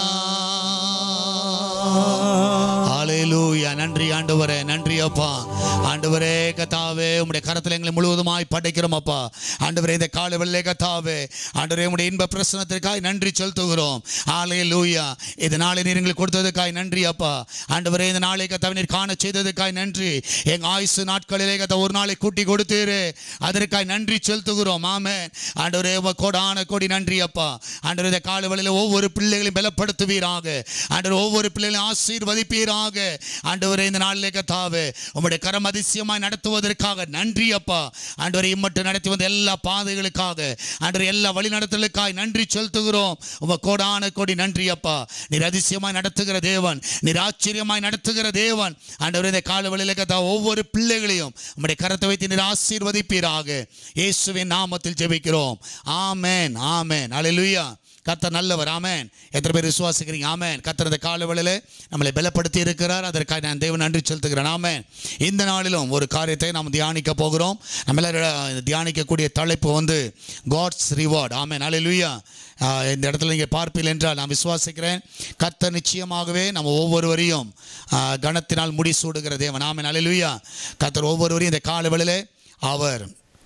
ஹalleluya நன்றி ஆண்டவரே நன்றி அப்பா ஆண்டவரே கத்தாவே உம்முடைய கரத்தில் எங்களை முழுவதுமாய் படைக்கிறோம் அப்பா ஆண்டவரே இந்த காலை வெள்ளை கத்தாவே ஆண்டவரே உம்முடைய இன்ப பிரசனத்திற்காய் நன்றி செலுத்துகிறோம் ஹalleluya இந்த நாளை நீர் எங்களுக்கு கொடுத்ததுக்காய் நன்றி அப்பா ஆண்டவரே இந்த நாளை கத்தாவை நீர் காண செய்ததுக்காய் நன்றி எங்க ஆயுசு நாட்களிலே கத்த ஒரு நாளை கூட்டி கொடுத்தீரு அதற்காய் நன்றி செலுத்துகிறோம் ஆமென் ஆண்டவரே உம கோடான கோடி நன்றி அப்பா ஆண்டவரே இந்த காலை வேளையில ஒவ்வொரு பிள்ளைகளையும் பலப்படுத்துவீராக ஆண்டவர் ஒவ்வொரு பிள்ளைகளையும் ஆசீர்வதிப்பீராக ஆண்டவரே இந்த நாளிலே கத்தாவே உம்முடைய கரம் அதிசயமாய் நடத்துவதற்காக நன்றி அப்பா ஆண்டவரை இம்மட்டும் நடத்தி வந்த எல்லா பாதைகளுக்காக ஆண்டவர் எல்லா வழி நடத்தலுக்காய் நன்றி செலுத்துகிறோம் உம கோடான கோடி நன்றி அப்பா நீர் அதிசயமாய் நடத்துகிற தேவன் நீர் ஆச்சரியமாய் நடத்துகிற தேவன் ஆண்டவர் இந்த கால வழியில கத்தா ஒவ்வொரு பிள்ளைகளையும் உம்முடைய கரத்தை வைத்து நீர் ஆசீர்வதிப்பீராக இயேசுவின் நாமத்தில் ஜெபிக்கிறோம் ஆமென் ஆமென் அல்லேலூயா கர்த்தர் நல்லவர் ஆமென் எத்தனை பேர் விசுவாசிக்கிறீங்க ஆமென் கர்த்தர் இந்த கால வேளையில நம்மளை பலப்படுத்தி இருக்கிறார் அதற்காக நான் தேவன் நன்றி செலுத்துகிறேன் ஆமென் இந்த நாளிலும் ஒரு காரியத்தை நாம் தியானிக்க போகிறோம் நம்ம எல்லாரும் தியானிக்கக்கூடிய தலைப்பு வந்து காட்ஸ் ரிவார்ட் ஆமென் அல்லேலூயா ஆஹ் இந்த இடத்துல நீங்கள் பார்ப்பீர்கள் என்றால் நான் விசுவாசிக்கிறேன் கர்த்தர் நிச்சயமாகவே நம்ம ஒவ்வொருவரையும் ஆஹ் கனத்தினால் முடிசூடுகிற தேவன் ஆமென் அல்லேலூயா கர்த்தர் ஒவ்வொருவரையும் இந்த கால வேளையிலே அவர்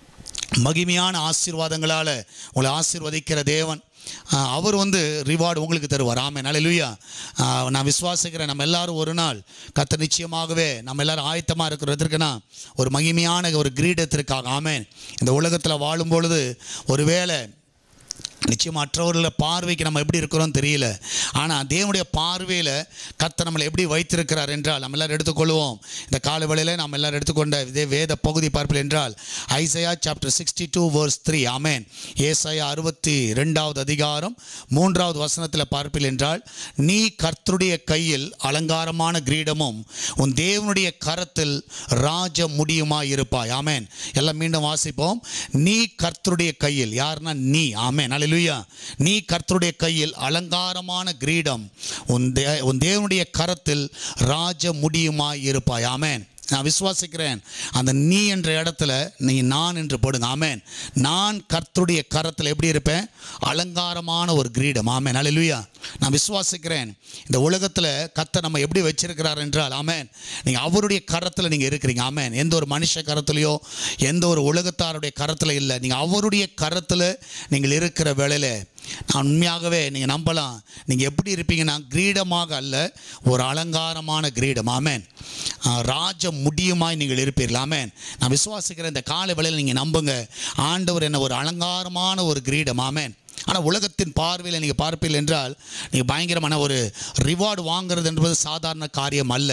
மகிமையான ஆசீர்வாதங்களால் உங்களை ஆசீர்வதிக்கிற தேவன் ஆஹ் அவர் வந்து ரிவார்டு உங்களுக்கு தருவார் ஆமென் அல்லேலூயா ஆஹ் நான் விசுவாசிக்கிறேன் நம்ம எல்லாரும் ஒரு நாள் கத்த நிச்சயமாகவே நம்ம எல்லாரும் ஆயத்தமாக இருக்கிறதுக்குன்னா ஒரு மகிமையான ஒரு கிரீடத்திற்காக ஆமென் இந்த உலகத்தில் வாழும் பொழுது ஒருவேளை நிச்சயம் மற்றவர்கள பார்வைக்கு நம்ம எப்படி இருக்கிறோம் தெரியல ஆனால் தேவனுடைய பார்வையில் கர்த்தர் நம்மளை எப்படி வைத்திருக்கிறார் என்றால் நம்ம எல்லாரும் எடுத்துக்கொள்வோம் இந்த கால வேளையில் நம்ம எல்லாரும் எடுத்துக்கொண்ட இதே வேத பகுதி பார்ப்பல் என்றால் Isaiah chapter sixty two verse three amen ஏசாயா அறுபத்தி ரெண்டாவது அதிகாரம் மூன்றாவது வசனத்தில் பார்ப்பில் என்றால் நீ கர்த்தருடைய கையில் அலங்காரமான கிரீடமும் உன் தேவனுடைய கரத்தில் ராஜ முடியுமாய் இருப்பாய் ஆமேன் எல்லாம் மீண்டும் வாசிப்போம் நீ கர்த்தருடைய கையில் யாருன்னா நீ ஆமேன் அல்லேலூயா நீ கர்த்தருடைய கையில் அலங்காரமான கிரீடம் உன் தே உன் தேவனுடைய கரத்தில் ராஜ முடியுமாய் இருப்பாய் ஆமேன் நான் விசுவாசிக்கிறேன் அந்த நீ என்ற இடத்துல நீ நான் என்று போடுங்க ஆமேன் நான் கர்த்தருடைய கரத்தில் எப்படி இருப்பேன் அலங்காரமான ஒரு கிரீடம் ஆமேன் அல்லேலூயா நான் விசுவாசிக்கிறேன் இந்த உலகத்தில் கர்த்தர் நம்ம எப்படி வச்சிருக்கிறார் என்றால் ஆமேன் நீங்கள் அவருடைய கரத்தில் நீங்கள் இருக்கிறீங்க ஆமேன் எந்த ஒரு மனுஷ கரத்துலையோ எந்த ஒரு உலகத்தாருடைய கரத்தில் இல்லை நீங்கள் அவருடைய கரத்தில் நீங்கள் இருக்கிற வேளையில் நான் உண்மையாகவே நீங்கள் நம்பலாம் நீங்கள் எப்படி இருப்பீங்கன்னா கிரீடமாக அல்ல ஒரு அலங்காரமான கிரீடம் ஆமேன் ஆ, ராஜ முடியுமாய் நீங்கள் இருப்பீர்கள் ஆமேன் நான் விசுவாசிக்கிறேன் இந்த காலை வேளையில் நீங்கள் நம்புங்க ஆண்டவர் என்ன ஒரு அலங்காரமான ஒரு கிரீடம் ஆமேன் ஆனால் உலகத்தின் பார்வையில் நீங்கள் பார்ப்பீர்கள் என்றால் நீங்கள் பயங்கரமான ஒரு ரிவார்டு வாங்குறது என்பது சாதாரண காரியம் அல்ல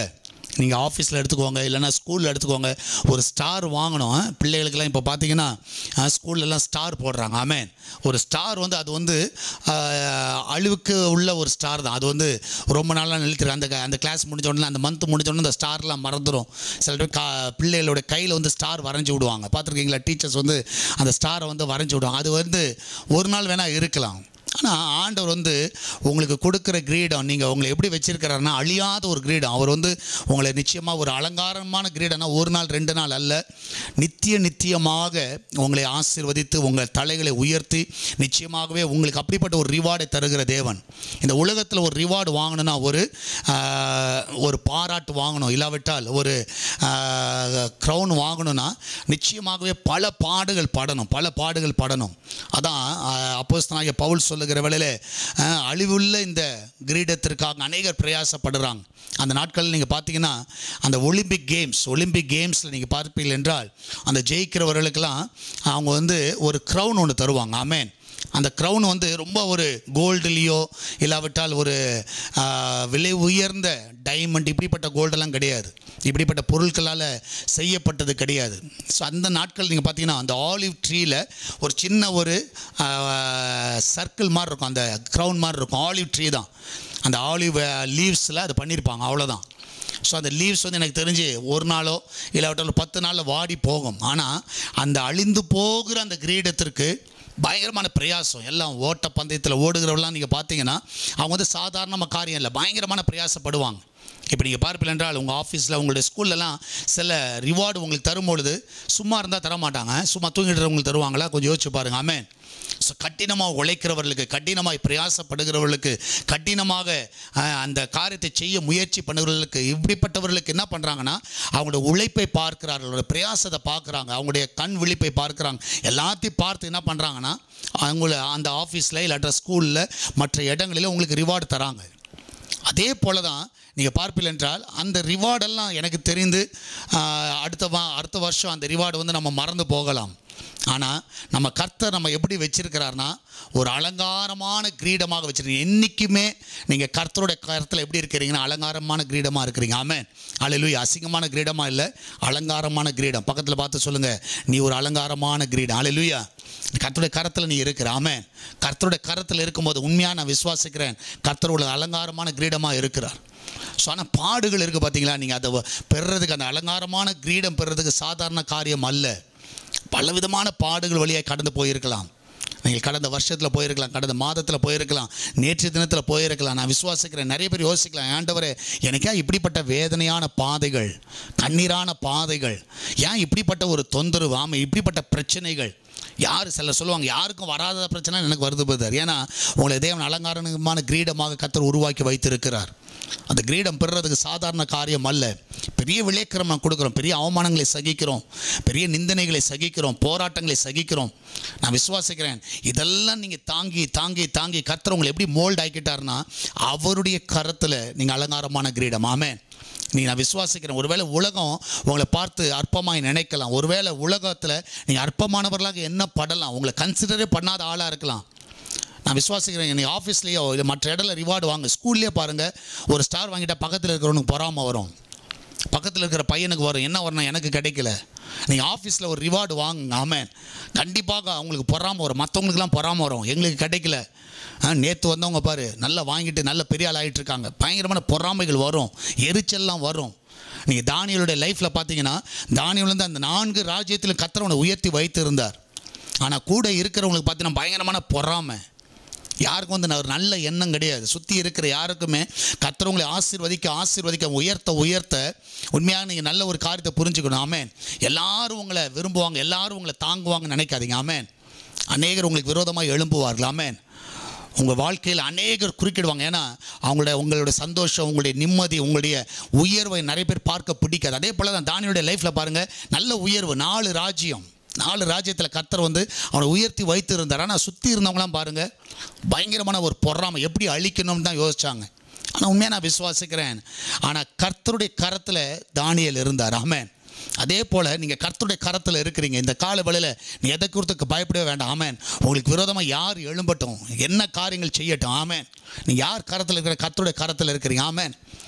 நீங்கள் ஆஃபீஸில் எடுத்துக்கோங்க இல்லைன்னா ஸ்கூலில் எடுத்துக்கோங்க ஒரு ஸ்டார் வாங்கணும் ஆ? பிள்ளைகளுக்கெல்லாம் இப்போ பார்த்தீங்கன்னா ஸ்கூல்லலாம் ஸ்டார் போடுறாங்க ஆமேன் ஒரு ஸ்டார் வந்து அது வந்து ஆ, அழிவுக்கு உள்ள ஒரு ஸ்டார் தான் அது வந்து ரொம்ப நாளாக நிறுத்திருக்கு அந்த க- அந்த கிளாஸ் முடிஞ்ச உடனே அந்த மந்த் முடிஞ்ச உடனே அந்த ஸ்டார்லாம் மறந்துடும் சில பேர் கா பிள்ளைகளோட கையில் வந்து ஸ்டார் வரைஞ்சி விடுவாங்க பார்த்துருக்கீங்களா டீச்சர்ஸ் வந்து அந்த ஸ்டாரை வந்து வரைஞ்சி விடுவாங்க அது வந்து ஒரு நாள் வேணால் இருக்கலாம் ஆனால் ஆண்டவர் வந்து உங்களுக்கு கொடுக்குற கிரீடம் நீங்கள் உங்களை எப்படி வச்சிருக்கிறாருன்னா அழியாத ஒரு கிரீடம் அவர் வந்து உங்களை நிச்சயமாக ஒரு அலங்காரமான கிரீடம்னா ஒரு நாள் ரெண்டு நாள் அல்ல நித்திய நித்தியமாக உங்களை ஆசீர்வதித்து உங்கள் தலைகளை உயர்த்தி நிச்சயமாகவே உங்களுக்கு அப்படிப்பட்ட ஒரு ரிவார்டை தருகிற தேவன் இந்த உலகத்தில் ஒரு ரிவார்டு வாங்கணும்னா ஒரு ஆஹ், ஒரு பாராட்டு வாங்கணும் இல்லாவிட்டால் ஒரு க்ரௌன் வாங்கணும்னா நிச்சயமாகவே பல பாடுகள் படணும் பல பாடுகள் படணும் அதான் அப்போஸ்தலனாகிய பவுல் சொல்லுகிற வேளையில ஆஹ், அழிவுள்ள இந்த கிரீடத்திற்காக அநேகர் பிரயாசப்படுறாங்க அந்த நாட்களில் நீங்கள் பார்த்தீங்கன்னா அந்த ஒலிம்பிக் கேம்ஸ் ஒலிம்பிக் கேம்ஸில் நீங்கள் பார்ப்பீர்கள் என்றால் அந்த ஜெயிக்கிறவர்களுக்கெல்லாம் அவங்க வந்து ஒரு க்ரௌன் ஒன்று தருவாங்க ஆமேன் அந்த க்ரௌன் வந்து ரொம்ப ஒரு கோல்டுலேயோ இல்லாவிட்டால் ஒரு ஆ, விலை உயர்ந்த டைமண்ட் இப்படிப்பட்ட கோல்டெல்லாம் கிடையாது இப்படிப்பட்ட பொருட்களால் செய்யப்பட்டது கிடையாது ஸோ அந்த நாட்கள் நீங்கள் பார்த்தீங்கன்னா அந்த ஆலிவ் ட்ரீயில் ஒரு சின்ன ஒரு சர்க்கிள் மாதிரி இருக்கும் அந்த க்ரௌன் மாதிரி இருக்கும் ஆலிவ் ட்ரீ தான் அந்த ஆலிவ் லீவ்ஸில் அது பண்ணியிருப்பாங்க அவ்வளோதான் ஸோ அந்த லீவ்ஸ் வந்து எனக்கு தெரிஞ்சு ஒரு நாளோ இல்லாவிட்டால் ஒரு பத்து நாளில் வாடி போகும் ஆனால் அந்த அழிந்து போகிற அந்த கிரீடத்திற்கு பயங்கரமான பிரயாசம் எல்லாம் ஓட்ட பந்தயத்தில் ஓடுகிறவெல்லாம் நீங்கள் பார்த்தீங்கன்னா அவங்க வந்து சாதாரணமாக காரியம் இல்லை பயங்கரமான பிரயாசப்படுவாங்க இப்போ நீங்கள் பார்ப்பீர்கள் என்றால் உங்கள் ஆஃபீஸில் உங்களுடைய ஸ்கூல்லலாம் சில ரிவார்டு உங்களுக்கு தரும்பொழுது சும்மா இருந்தால் தர மாட்டாங்க சும்மா தூங்கிடுறவங்களுக்கு தருவாங்களா கொஞ்சம் யோசிச்சு பாருங்க ஆமென் ஸோ கடினமாக உழைக்கிறவர்களுக்கு கடினமாய் பிரயாசப்படுகிறவர்களுக்கு கடினமாக அஹ், அந்த காரியத்தை செய்ய முயற்சி பண்ணுகிறவர்களுக்கு இப்படிப்பட்டவர்களுக்கு என்ன பண்ணுறாங்கன்னா அவங்களுடைய உழைப்பை பார்க்கிறார்கள் அவங்களுடைய பிரயாசத்தை பார்க்குறாங்க அவங்களுடைய கண் விழிப்பை பார்க்குறாங்க எல்லாத்தையும் பார்த்து என்ன பண்ணுறாங்கன்னா அவங்கள அந்த ஆஃபீஸில் இல்லாட்ட ஸ்கூலில் மற்ற இடங்களில் உங்களுக்கு ரிவார்டு தராங்க அதே போல தான் நீங்கள் பார்ப்பீர்கள் என்றால் அந்த ரிவார்டெல்லாம் எனக்கு தெரிந்து ஆஹ், அடுத்த வா அடுத்த வருஷம் அந்த ரிவார்டு வந்து நம்ம மறந்து போகலாம் ஆனால் நம்ம கர்த்தர் நம்ம எப்படி வச்சிருக்கிறார்னா ஒரு அலங்காரமான கிரீடமாக வச்சிருக்கீங்க என்றைக்குமே நீங்கள் கர்த்தருடைய கருத்தில் எப்படி இருக்கிறீங்கன்னா அலங்காரமான கிரீடமாக இருக்கிறீங்க ஆமென் அல்லேலூயா அசிங்கமான கிரீடமாக இல்லை அலங்காரமான கிரீடம் பக்கத்தில் பார்த்து சொல்லுங்கள் நீ ஒரு அலங்காரமான கிரீடம் அல்லேலூயா கர்த்தருடைய கரத்தில் நீ இருக்கிற ஆமென் கர்த்தருடைய கரத்தில் இருக்கும்போது உண்மையாக நான் விசுவாசிக்கிறேன் கர்த்தர் ஒரு அலங்காரமான கிரீடமாக இருக்கிறார் ஸோ ஆனால் பாடுகள் இருக்குது பார்த்தீங்களா நீங்கள் அதை வ- பெறுறதுக்கு அந்த அலங்காரமான கிரீடம் பெறுறதுக்கு சாதாரண காரியம் அல்ல பலவிதமான பாடுகள் வழியாக கடந்து போயிருக்கலாம் நீங்கள் கடந்த வருஷத்தில் போயிருக்கலாம் கடந்த மாதத்தில் போயிருக்கலாம் நேற்று தினத்தில் போயிருக்கலாம் நான் விசுவாசிக்கிறேன் நிறைய பேர் யோசிக்கலாம் ஆண்டவரே எனக்கே இப்படிப்பட்ட வேதனையான பாதைகள் கண்ணீரான பாதைகள் ஏன் இப்படிப்பட்ட ஒரு தொந்தரவு ஆமாம் இப்படிப்பட்ட பிரச்சனைகள் யார் சிலர் சொல்லுவாங்க யாருக்கும் வராத பிரச்சனை எனக்கு வருது பிரதர் ஏன்னா உங்களை தேவன் அலங்காரமான கிரீடமாக கத்தர் உருவாக்கி வைத்திருக்கிறார் அந்த கிரீடம் பெறுறதுக்கு சாதாரண காரியம் அல்ல பெரிய விளைக்கிரம் நான் கொடுக்குறோம் பெரிய அவமானங்களை சகிக்கிறோம் பெரிய நிந்தனைகளை சகிக்கிறோம் போராட்டங்களை சகிக்கிறோம் நான் விசுவாசிக்கிறேன் இதெல்லாம் நீங்கள் தாங்கி தாங்கி தாங்கி கர்த்தர் உங்களை எப்படி மோல்ட் ஆக்கிட்டாருன்னா அவருடைய கரத்தில் நீங்கள் அலங்காரமான கிரீடம் ஆமென் நீ நான் விசுவாசிக்கிறேன் ஒருவேளை உலகம் உங்களை பார்த்து அற்பமாய் நினைக்கலாம் ஒருவேளை உலகத்தில் நீங்கள் அற்பமானவர்களாக என்ன படலாம் உங்களை கன்சிடரே பண்ணாத ஆளாக இருக்கலாம் நான் விசுவாசிக்கிறேன் நீ ஆஃபீஸ்லேயோ இல்லை மற்ற இடத்துல ரிவார்டு வாங்க ஸ்கூல்லேயே பாருங்கள் ஒரு ஸ்டார் வாங்கிட்டா பக்கத்தில் இருக்கிறவனுக்கு பொறாமல் வரும் பக்கத்தில் இருக்கிற பையனுக்கு வரும் என்ன வரணும் எனக்கு கிடைக்கல நீங்கள் ஆஃபீஸில் ஒரு ரிவார்டு வாங்குங்க ஆமென் கண்டிப்பாக அவங்களுக்கு பொறாமல் வரும் மற்றவங்களுக்குலாம் பொறாமல் வரும் எங்களுக்கு கிடைக்கல நேற்று வந்தவங்க பாரு நல்லா வாங்கிட்டு நல்ல பெரிய ஆள் ஆகிட்டு இருக்காங்க பயங்கரமான பொறாமைகள் வரும் எரிச்சல்லாம் வரும் நீங்கள் தானியலுடைய லைஃப்பில் பார்த்தீங்கன்னா தானியல் வந்து அந்த நான்கு ராஜ்யத்தில் கத்திரவனை உயர்த்தி வைத்திருந்தார் ஆனால் கூட இருக்கிறவங்களுக்கு பார்த்தீங்கன்னா பயங்கரமான பொறாமை யாருக்கும் வந்து ஒரு நல்ல எண்ணம் கிடையாது சுற்றி இருக்கிற யாருக்குமே கர்த்தர் ஆசீர்வதிக்க ஆசீர்வதிக்க உயர்த்த உயர்த்த உண்மையாக நீங்கள் நல்ல ஒரு காரியத்தை புரிஞ்சுக்கணும் ஆமேன் எல்லாரும் உங்களை விரும்புவாங்க எல்லாரும் உங்களை தாங்குவாங்கன்னு நினைக்காதீங்க ஆமேன் அநேகர் உங்களுக்கு விரோதமாக எழும்புவார்கள் ஆமேன் உங்கள் வாழ்க்கையில் அநேகர் குறுக்கிடுவாங்க ஏன்னா அவங்களோட உங்களுடைய சந்தோஷம் உங்களுடைய நிம்மதி உங்களுடைய உயர்வை நிறைய பேர் பார்க்க பிடிக்காது அதே போல் தான் தானியோடைய லைஃப்பில் பாருங்கள் நல்ல உயர்வு நாலு ராஜ்யம் நாலு ராஜ்யத்தில் கர்த்தர் வந்து அவனை உயர்த்தி வைத்து இருந்தார் ஆனால் சுற்றி இருந்தவங்களாம் பாருங்கள் பயங்கரமான ஒரு பொறாமை எப்படி அழிக்கணும்னு தான் யோசிச்சாங்க ஆனால் உண்மையாக நான் விசுவாசிக்கிறேன் ஆனால் கர்த்தருடைய கரத்தில் தானியல் இருந்தார் ஆமென் அதே போல் நீங்கள் கர்த்தருடைய கரத்தில் இருக்கிறீங்க இந்த கால வேளையில் நீ எதை குறித்துக்கு பயப்படவே வேண்டாம் ஆமென் உங்களுக்கு விரோதமாக யார் எழும்பட்டும் என்ன காரியங்கள் செய்யட்டும் ஆமென் நீ யார் கரத்தில் இருக்கிற கர்த்தருடைய கரத்தில் இருக்கிறீங்க ஆமென்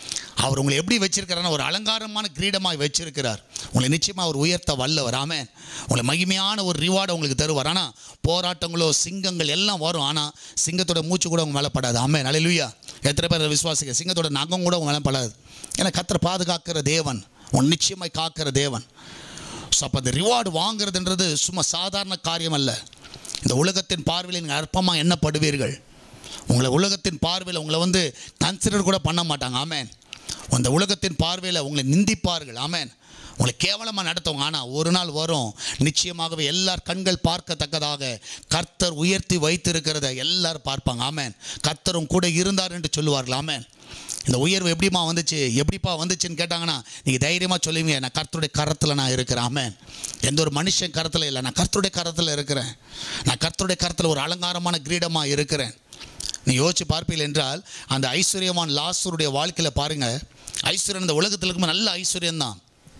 அவர் உங்களை எப்படி வச்சிருக்கிறாருன்னா ஒரு அலங்காரமான கிரீடமாய் வச்சிருக்கிறார் உங்களை நிச்சயமாக அவர் உயர்த்த வல்லவர் ஆமென் உங்களை மகிமையான ஒரு ரிவார்டை உங்களுக்கு தருவார் ஆனால் போராட்டங்களோ சிங்கங்கள் எல்லாம் வரும் ஆனால் சிங்கத்தோட மூச்சு கூட உங்க மேலே படாது ஆமென் அலையிலுயா எத்தனை பேர் அதை விசுவாசிக்க சிங்கத்தோட நகம் கூட உங்க மேலே படாது ஏன்னா கத்தரை பாதுகாக்கிற தேவன் உன் நிச்சயமாய் காக்கிற தேவன் ஸோ அப்போ அந்த ரிவார்டு வாங்குறதுன்றது சும்மா சாதாரண காரியம் அல்ல இந்த உலகத்தின் பார்வையில் நீங்கள் அற்பமாக எண்ணப்படுவீர்கள் உங்களை உலகத்தின் பார்வையில் உங்களை வந்து கன்சிடர் கூட பண்ண மாட்டாங்க ஆமேன் அந்த உலகத்தின் பார்வையில் உங்களை நிந்திப்பார்கள் ஆமேன் உங்களை கேவலமாக நடத்துவாங்க ஆனால் ஒரு நாள் வரும் நிச்சயமாகவே எல்லார் கண்கள் பார்க்கத்தக்கதாக கர்த்தர் உயர்த்தி வைத்திருக்கிறத எல்லாரும் பார்ப்பாங்க ஆமேன் கர்த்தரும் கூட இருந்தார் என்று சொல்லுவார்கள் ஆமேன் இந்த உயர்வு எப்படிம்மா வந்துச்சு எப்படிப்பா வந்துச்சுன்னு கேட்டாங்கன்னா நீங்கள் தைரியமாக சொல்லுவீங்க நான் கர்த்தருடைய கரத்தில் நான் இருக்கிறேன் ஆமென் எந்த ஒரு மனுஷன் கரத்தில் இல்லை நான் கர்த்தருடைய கரத்தில் இருக்கிறேன் நான் கர்த்தருடைய கரத்தில் ஒரு அலங்காரமான கிரீடமாக இருக்கிறேன் நீ யோசிச்சு பார்ப்பீர்கள் என்றால் அந்த ஐஸ்வர்யவான் லாசருடைய வாழ்க்கையில் பாருங்கள் ஐஸ்வர்யம் இந்த உலகத்தில் இருக்கும்போது நல்ல ஐஸ்வர்யம்தான்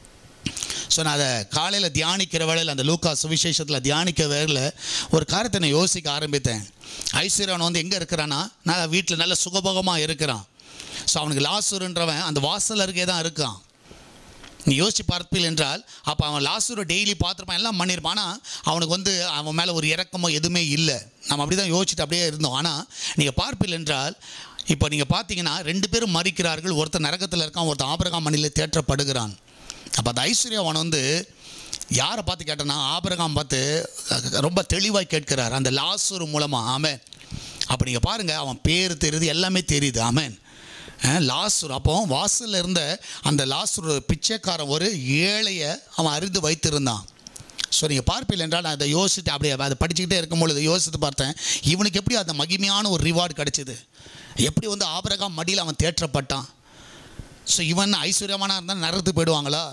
ஸோ நான் அதை காலையில் தியானிக்கிற வேளையில் அந்த லூக்கா சுவிசேஷத்தில் தியானிக்க வேளையில் ஒரு காரியத்தை நான் யோசிக்க ஆரம்பித்தேன் ஐஸ்வர்யவன் வந்து எங்கே இருக்கிறான்னா நான் வீட்டில் நல்ல சுகபோகமாக இருக்கிறான் ஸோ அவனுக்கு லாசூருன்றவன் அந்த வாசல் அருகே தான் இருக்கான் நீ யோசிச்சு பார்ப்பீள் என்றால் அப்போ அவன் லாசூரை டெய்லி பார்த்துருப்பான் எல்லாம் பண்ணியிருப்பான் ஆனால் அவனுக்கு வந்து அவன் மேலே ஒரு இறக்கமோ எதுவுமே இல்லை நம்ம அப்படி தான் யோசிச்சுட்டு அப்படியே இருந்தோம் ஆனால் நீங்கள் பார்ப்பீள் என்றால் இப்போ நீங்கள் பார்த்தீங்கன்னா ரெண்டு பேரும் மறிக்கிறார்கள் ஒருத்தர் நரகத்தில் இருக்கான் ஒருத்தர் ஆபரகாம் மணியில் தேற்றப்படுகிறான் அப்போ அந்த ஐஸ்வர்யாவன் வந்து யாரை பார்த்து கேட்டனா ஆபரகாம் பார்த்து ரொம்ப தெளிவாக கேட்கிறார் அந்த லாசூர் மூலமாக ஆமென் அப்போ நீங்கள் பாருங்கள் அவன் பேர் தெரியுது எல்லாமே தெரியுது ஆமென் லாசூர் அப்போ வாசலில் இருந்த அந்த லாசூர் பிச்சைக்காரன் ஒரு ஏழையை அவன் அறிந்து வைத்திருந்தான் ஸோ நீங்கள் பார்ப்பீர்கள் என்றால் நான் அதை யோசிச்சுட்டு அப்படியே அதை படிச்சுக்கிட்டே இருக்கும்பொழுது யோசித்து பார்த்தேன் இவனுக்கு எப்படி அந்த மகிமையான ஒரு ரிவார்டு கிடைச்சிது எப்படி வந்து ஆபரகாம் மடியில் அவன் தேற்றப்பட்டான் ஸோ இவன் ஐஸ்வர்யமானா இருந்தால் நரகத்துக்கு போயிடுவாங்களா